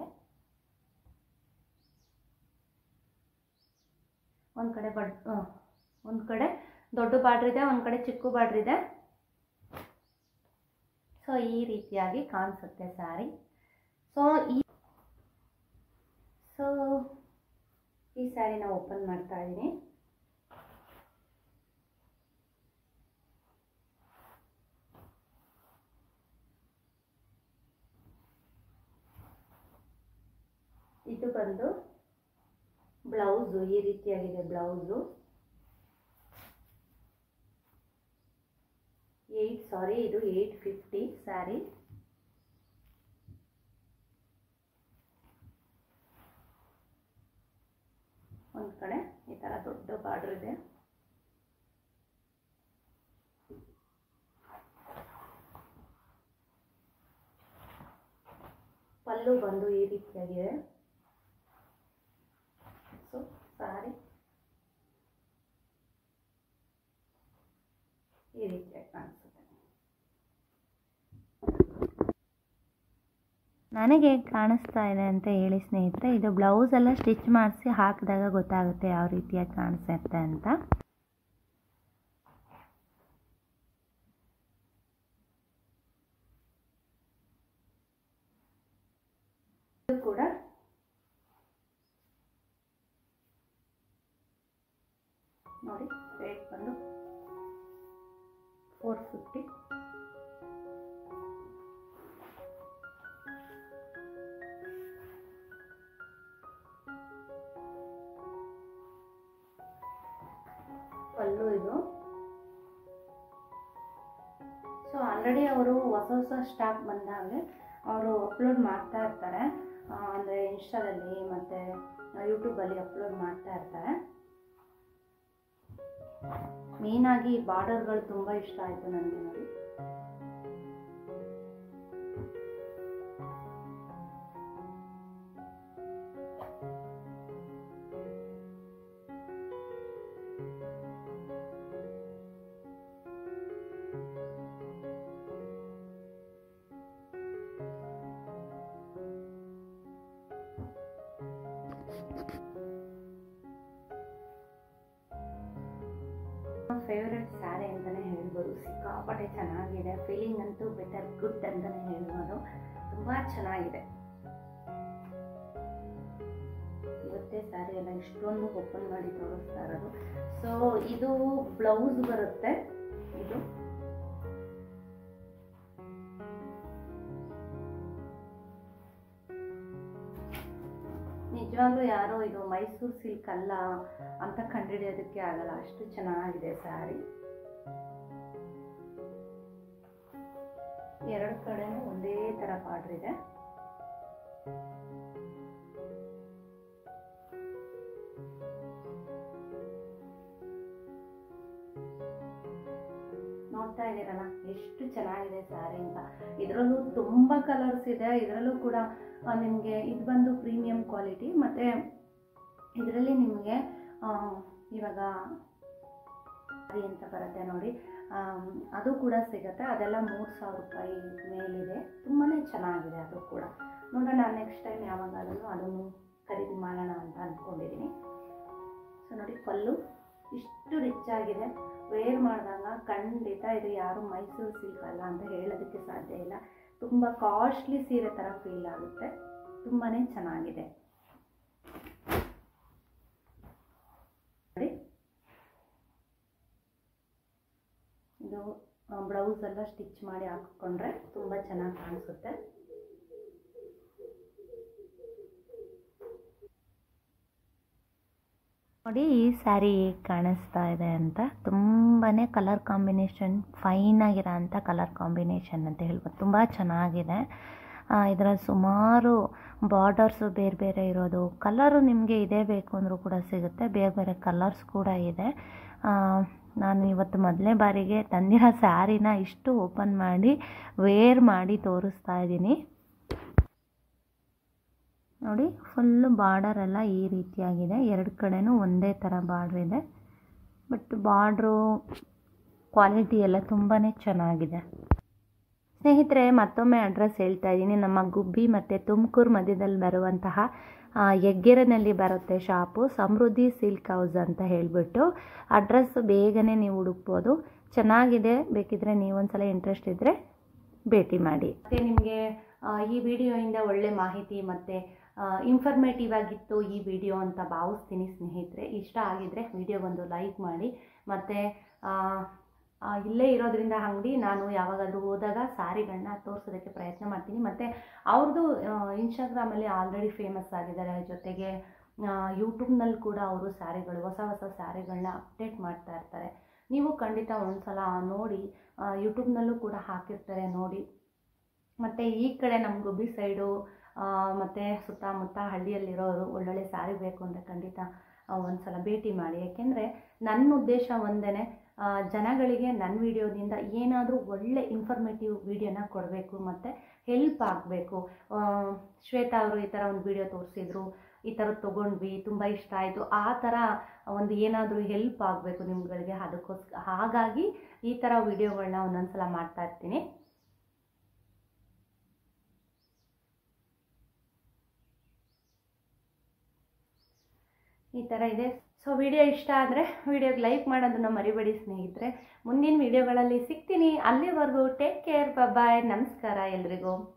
ಒಂದು ಕಡೆ ಬಡ್ ಒಂದು ಕಡೆ ದೊಡ್ಡ ಬಾರ್ಡ್ರ್ ಇದೆ ಒಂದು ಕಡೆ ಚಿಕ್ಕ ಬಾರ್ಡ್ರ್ ಇದೆ ಸೊ ಈ ರೀತಿಯಾಗಿ ಕಾಣಿಸುತ್ತೆ ಸ್ಯಾರಿ ಸೊ ಈ ಸೊ ಈ ಸ್ಯಾರಿನ ಓಪನ್ ಮಾಡ್ತಾ ಇದ್ದೀನಿ ಇದು ಬಂದು ಬ್ಲೌಸು ಈ ರೀತಿಯಾಗಿದೆ ಬ್ಲೌಸು ಏಯ್ಟ್ ಸಾರಿ ಇದು ಏಯ್ಟ್ ಫಿಫ್ಟಿ ಸ್ಯಾರಿ ಒಂದು ಕಡೆ ಈ ಥರ ದೊಡ್ಡ ಬಾರ್ಡ್ರ್ ಇದೆ ಪಲ್ಲು ಬಂದು ಈ ರೀತಿಯಾಗಿದೆ ಸೊ ಸಾರಿ ಈ ರೀತಿಯಾಗಿ ಕಾಣಿಸುತ್ತೆ ನನಗೆ ಕಾಣಿಸ್ತಾ ಇದೆ ಅಂತ ಹೇಳಿ ಸ್ನೇಹಿತರೆ ಇದು ಬ್ಲೌಸ್ ಎಲ್ಲ ಸ್ಟಿಚ್ ಮಾಡಿಸಿ ಹಾಕಿದಾಗ ಗೊತ್ತಾಗುತ್ತೆ ಯಾವ ರೀತಿಯಾಗಿ ಕಾಣಿಸುತ್ತೆ ಅಂತ ಇದು ಕೂಡ ನೋಡಿ ರೇಟ್ ಬಂದು ಫೋರ್ ಫಿಫ್ಟಿ ಪಲ್ಲು ಇದು ಸೊ ಆಲ್ರೆಡಿ ಅವರು ಹೊಸ ಹೊಸ ಸ್ಟಾಕ್ ಬಂದಾಗೆ ಅವರು ಅಪ್ಲೋಡ್ ಮಾಡ್ತಾ ಇರ್ತಾರೆ ಅಂದರೆ ಇನ್ಸ್ಟಾದಲ್ಲಿ ಮತ್ತು ಯೂಟ್ಯೂಬಲ್ಲಿ ಅಪ್ಲೋಡ್ ಮಾಡ್ತಾ ಇರ್ತಾರೆ ಮೇಯ್ನಾಗಿ ಬಾರ್ಡರ್ಗಳು ತುಂಬ ಇಷ್ಟ ಆಯಿತು ನನಗೆ ನೋಡಿ ಫೇವ್ರೆಟ್ ಸ್ಯಾರಿ ಅಂತಲೇ ಹೇಳ್ಬೋದು ಸಿಕ್ಕಾಪಟ್ಟೆ ಚೆನ್ನಾಗಿದೆ ಫೀಲಿಂಗ್ ಅಂತೂ ಬೆಟರ್ ಗುಡ್ ಅಂತಲೇ ಹೇಳ್ಬೋದು ತುಂಬ ಚೆನ್ನಾಗಿದೆ ಇವತ್ತೇ ಸ್ಯಾರಿ ಎಲ್ಲ ಇಷ್ಟೊಂದು ಓಪನ್ ಮಾಡಿ ತೋರಿಸ್ತಾ ಇರೋದು ಸೊ ಇದು ಬ್ಲೌಸ್ ಬರುತ್ತೆ ಇದು ನಿಜವಾಗ್ಲೂ ಯಾರೋ ಇದು ಮೈಸೂರು ಸಿಲ್ಕ್ ಅಲ್ಲ ಅಂತ ಕಂಡುಹಿಡಿಯೋದಕ್ಕೆ ಆಗಲ್ಲ ಅಷ್ಟು ಚೆನ್ನಾಗಿದೆ ಸ್ಯಾರಿ ಎರಡು ಕಡೆನೂ ಒಂದೇ ಥರ ಬಾರ್ಡ್ರ್ ಇದೆ ನೋಡ್ತಾ ಇದ್ದೀರಲ್ಲ ಎಷ್ಟು ಚೆನ್ನಾಗಿದೆ ಸ್ಯಾರಿ ಅಂತ ಇದರಲ್ಲೂ ತುಂಬ ಕಲರ್ಸ್ ಇದೆ ಇದರಲ್ಲೂ ಕೂಡ ನಿಮಗೆ ಇದು ಬಂದು ಪ್ರೀಮಿಯಂ ಕ್ವಾಲಿಟಿ ಮತ್ತು ಇದರಲ್ಲಿ ನಿಮಗೆ ಇವಾಗ ಸಾರಿ ಅಂತ ಬರುತ್ತೆ ನೋಡಿ ಆಮ್, ಅದು ಕೂಡ ಸಿಗುತ್ತೆ ಅದೆಲ್ಲ ಮೂರು ಸಾವಿರ ರೂಪಾಯಿ ಮೇಲಿದೆ ತುಂಬಾ ಚೆನ್ನಾಗಿದೆ ಅದು ಕೂಡ ನೋಡೋಣ ನೆಕ್ಸ್ಟ್ ಟೈಮ್ ಯಾವಾಗಾದರೂ ಅದನ್ನು ಖರೀದಿ ಮಾಡೋಣ ಅಂತ ಅಂದ್ಕೊಂಡಿದ್ದೀನಿ ಸೊ ನೋಡಿ ಪಲ್ಲು ಇಷ್ಟು ರಿಚ್ ಆಗಿದೆ ವೇರ್ ಮಾಡಿದಾಗ ಖಂಡಿತ ಇದು ಯಾರು ಮೈಸೂರು ಸಿಲ್ಕ್ ಅಲ್ಲ ಅಂತ ಹೇಳೋದಕ್ಕೆ ಸಾಧ್ಯ ಇಲ್ಲ ತುಂಬ ಕಾಸ್ಟ್ಲಿ ಸೀರೆ ಥರ ಫೀಲ್ ಆಗುತ್ತೆ ತುಂಬಾ ಚೆನ್ನಾಗಿದೆ ನೋಡಿ ಇದು ಬ್ಲೌಸ್ ಎಲ್ಲ ಸ್ಟಿಚ್ ಮಾಡಿ ಹಾಕ್ಕೊಂಡ್ರೆ ತುಂಬ ಚೆನ್ನಾಗಿ ಕಾಣಿಸುತ್ತೆ ನೋಡಿ ಈ ಸ್ಯಾರಿ ಹೇಗೆ ಕಾಣಿಸ್ತಾ ಇದೆ ಅಂತ ತುಂಬಾ ಕಲರ್ ಕಾಂಬಿನೇಷನ್ ಫೈನ್ ಆಗಿರೋ ಅಂಥ ಕಲರ್ ಕಾಂಬಿನೇಷನ್ ಅಂತ ಹೇಳ್ಬೋದು ತುಂಬ ಚೆನ್ನಾಗಿದೆ ಇದರ ಸುಮಾರು ಬಾರ್ಡರ್ಸು ಬೇರೆ ಬೇರೆ ಇರೋದು ಕಲರು ನಿಮಗೆ ಇದೇ ಬೇಕು ಅಂದರೂ ಕೂಡ ಸಿಗುತ್ತೆ ಬೇರೆ ಬೇರೆ ಕಲರ್ಸ್ ಕೂಡ ಇದೆ ಆ, ನಾನು ಇವತ್ತು ಮೊದಲನೇ ಬಾರಿಗೆ ತಂದಿರೋ ಸ್ಯಾರಿನ ಇಷ್ಟು ಓಪನ್ ಮಾಡಿ ವೇರ್ ಮಾಡಿ ತೋರಿಸ್ತಾ ಇದ್ದೀನಿ ನೋಡಿ ಫುಲ್ಲು ಬಾರ್ಡರ್ ಎಲ್ಲ ಈ ರೀತಿಯಾಗಿದೆ ಎರಡು ಕಡೆನೂ ಒಂದೇ ಥರ ಬಾರ್ಡ್ರ್ ಇದೆ ಬಟ್ ಬಾರ್ಡ್ರು ಕ್ವಾಲಿಟಿ ಎಲ್ಲ ತುಂಬಾ ಚೆನ್ನಾಗಿದೆ ಸ್ನೇಹಿತರೆ ಮತ್ತೊಮ್ಮೆ ಅಡ್ರೆಸ್ ಹೇಳ್ತಾ ಇದ್ದೀನಿ ನಮ್ಮ ಗುಬ್ಬಿ ಮತ್ತು ತುಮಕೂರು ಮಧ್ಯದಲ್ಲಿ ಬರುವಂತಹ ಆ, ಹೆಗ್ಗೆರೆನಲ್ಲಿ ಬರುತ್ತೆ ಶಾಪು ಸಮೃದ್ಧಿ ಸಿಲ್ಕ್ ಹೌಸ್ ಅಂತ ಹೇಳಿಬಿಟ್ಟು ಅಡ್ರೆಸ್ ಬೇಗನೆ ನೀವು ಹುಡುಕ್ಬೋದು ಚೆನ್ನಾಗಿದೆ ಬೇಕಿದ್ರೆ ನೀವೊಂದ್ಸಲ ಇಂಟ್ರೆಸ್ಟ್ ಇದ್ದರೆ ಭೇಟಿ ಮಾಡಿ ಮತ್ತು ನಿಮಗೆ ಈ ವಿಡಿಯೋಯಿಂದ ಒಳ್ಳೆ ಮಾಹಿತಿ ಮತ್ತು ಇನ್ಫಾರ್ಮೇಟಿವ್ ಆಗಿತ್ತು ಈ ವಿಡಿಯೋ ಅಂತ ಭಾವಿಸ್ತೀನಿ ಸ್ನೇಹಿತರೆ ಇಷ್ಟ ಆಗಿದ್ದರೆ ವಿಡಿಯೋಗೊಂದು ಲೈಕ್ ಮಾಡಿ ಮತ್ತು ಇಲ್ಲೇ ಇರೋದ್ರಿಂದ ಅಂಗಡಿ ನಾನು ಯಾವಾಗಾದರೂ ಹೋದಾಗ ಸ್ಯಾರಿಗಳನ್ನ ತೋರಿಸೋದಕ್ಕೆ ಪ್ರಯತ್ನ ಮಾಡ್ತೀನಿ ಮತ್ತು ಅವ್ರದ್ದು ಇನ್ಸ್ಟಾಗ್ರಾಮಲ್ಲಿ ಆಲ್ರೆಡಿ ಫೇಮಸ್ ಆಗಿದ್ದಾರೆ ಜೊತೆಗೆ ಯೂಟ್ಯೂಬ್ನಲ್ಲಿ ಕೂಡ ಅವರು ಸ್ಯಾರಿಗಳು ಹೊಸ ಹೊಸ ಸ್ಯಾರಿಗಳನ್ನ ಅಪ್ಡೇಟ್ ಮಾಡ್ತಾ ಇರ್ತಾರೆ ನೀವು ಖಂಡಿತ ಒಂದ್ಸಲ ನೋಡಿ ಯೂಟ್ಯೂಬ್ನಲ್ಲೂ ಕೂಡ ಹಾಕಿರ್ತಾರೆ ನೋಡಿ ಮತ್ತು ಈ ಕಡೆ ನಮ್ಮ ಗುಬ್ಬಿ ಸೈಡು ಮತ್ತು ಸುತ್ತಮುತ್ತ ಹಳ್ಳಿಯಲ್ಲಿರೋರು ಒಳ್ಳೊಳ್ಳೆ ಸ್ಯಾರಿ ಬೇಕು ಅಂದರೆ ಖಂಡಿತ ಒಂದು ಸಲ ಭೇಟಿ ಮಾಡಿ ಯಾಕೆಂದರೆ ನನ್ನ ಉದ್ದೇಶ ಒಂದೇ ಜನಗಳಿಗೆ ನನ್ನ ವಿಡಿಯೋದಿಂದ ಏನಾದರೂ ಒಳ್ಳೆ ಇನ್ಫಾರ್ಮೇಟಿವ್ ವಿಡಿಯೋನ ಕೊಡಬೇಕು ಮತ್ತು ಹೆಲ್ಪ್ ಆಗಬೇಕು ಶ್ವೇತಾ ಅವರು ಈ ಥರ ಒಂದು ವಿಡಿಯೋ ತೋರಿಸಿದ್ರು ಈ ಥರದ್ದು ತೊಗೊಂಡ್ವಿ ತುಂಬ ಇಷ್ಟ ಆಯಿತು ಆ ಥರ ಒಂದು ಏನಾದರೂ ಹೆಲ್ಪ್ ಆಗಬೇಕು ನಿಮ್ಗಳಿಗೆ ಅದಕ್ಕೋಸ್ಕರ ಹಾಗಾಗಿ ಈ ಥರ ವಿಡಿಯೋಗಳನ್ನ ಒಂದೊಂದು ಸಲ ಮಾಡ್ತಾ ಇರ್ತೀನಿ ಈ ಥರ ಇದೆ ಸೊ ವಿಡಿಯೋ ಇಷ್ಟ ಆದರೆ ವಿಡಿಯೋಗೆ ಲೈಕ್ ಮಾಡೋದನ್ನು ಮರಿಬೇಡಿ ಸ್ನೇಹಿತರೆ ಮುಂದಿನ ವಿಡಿಯೋಗಳಲ್ಲಿ ಸಿಗ್ತೀನಿ ಅಲ್ಲಿವರೆಗೂ ಟೇಕ್ ಕೇರ್ ಬಾಯ್ ನಮಸ್ಕಾರ ಎಲ್ರಿಗೂ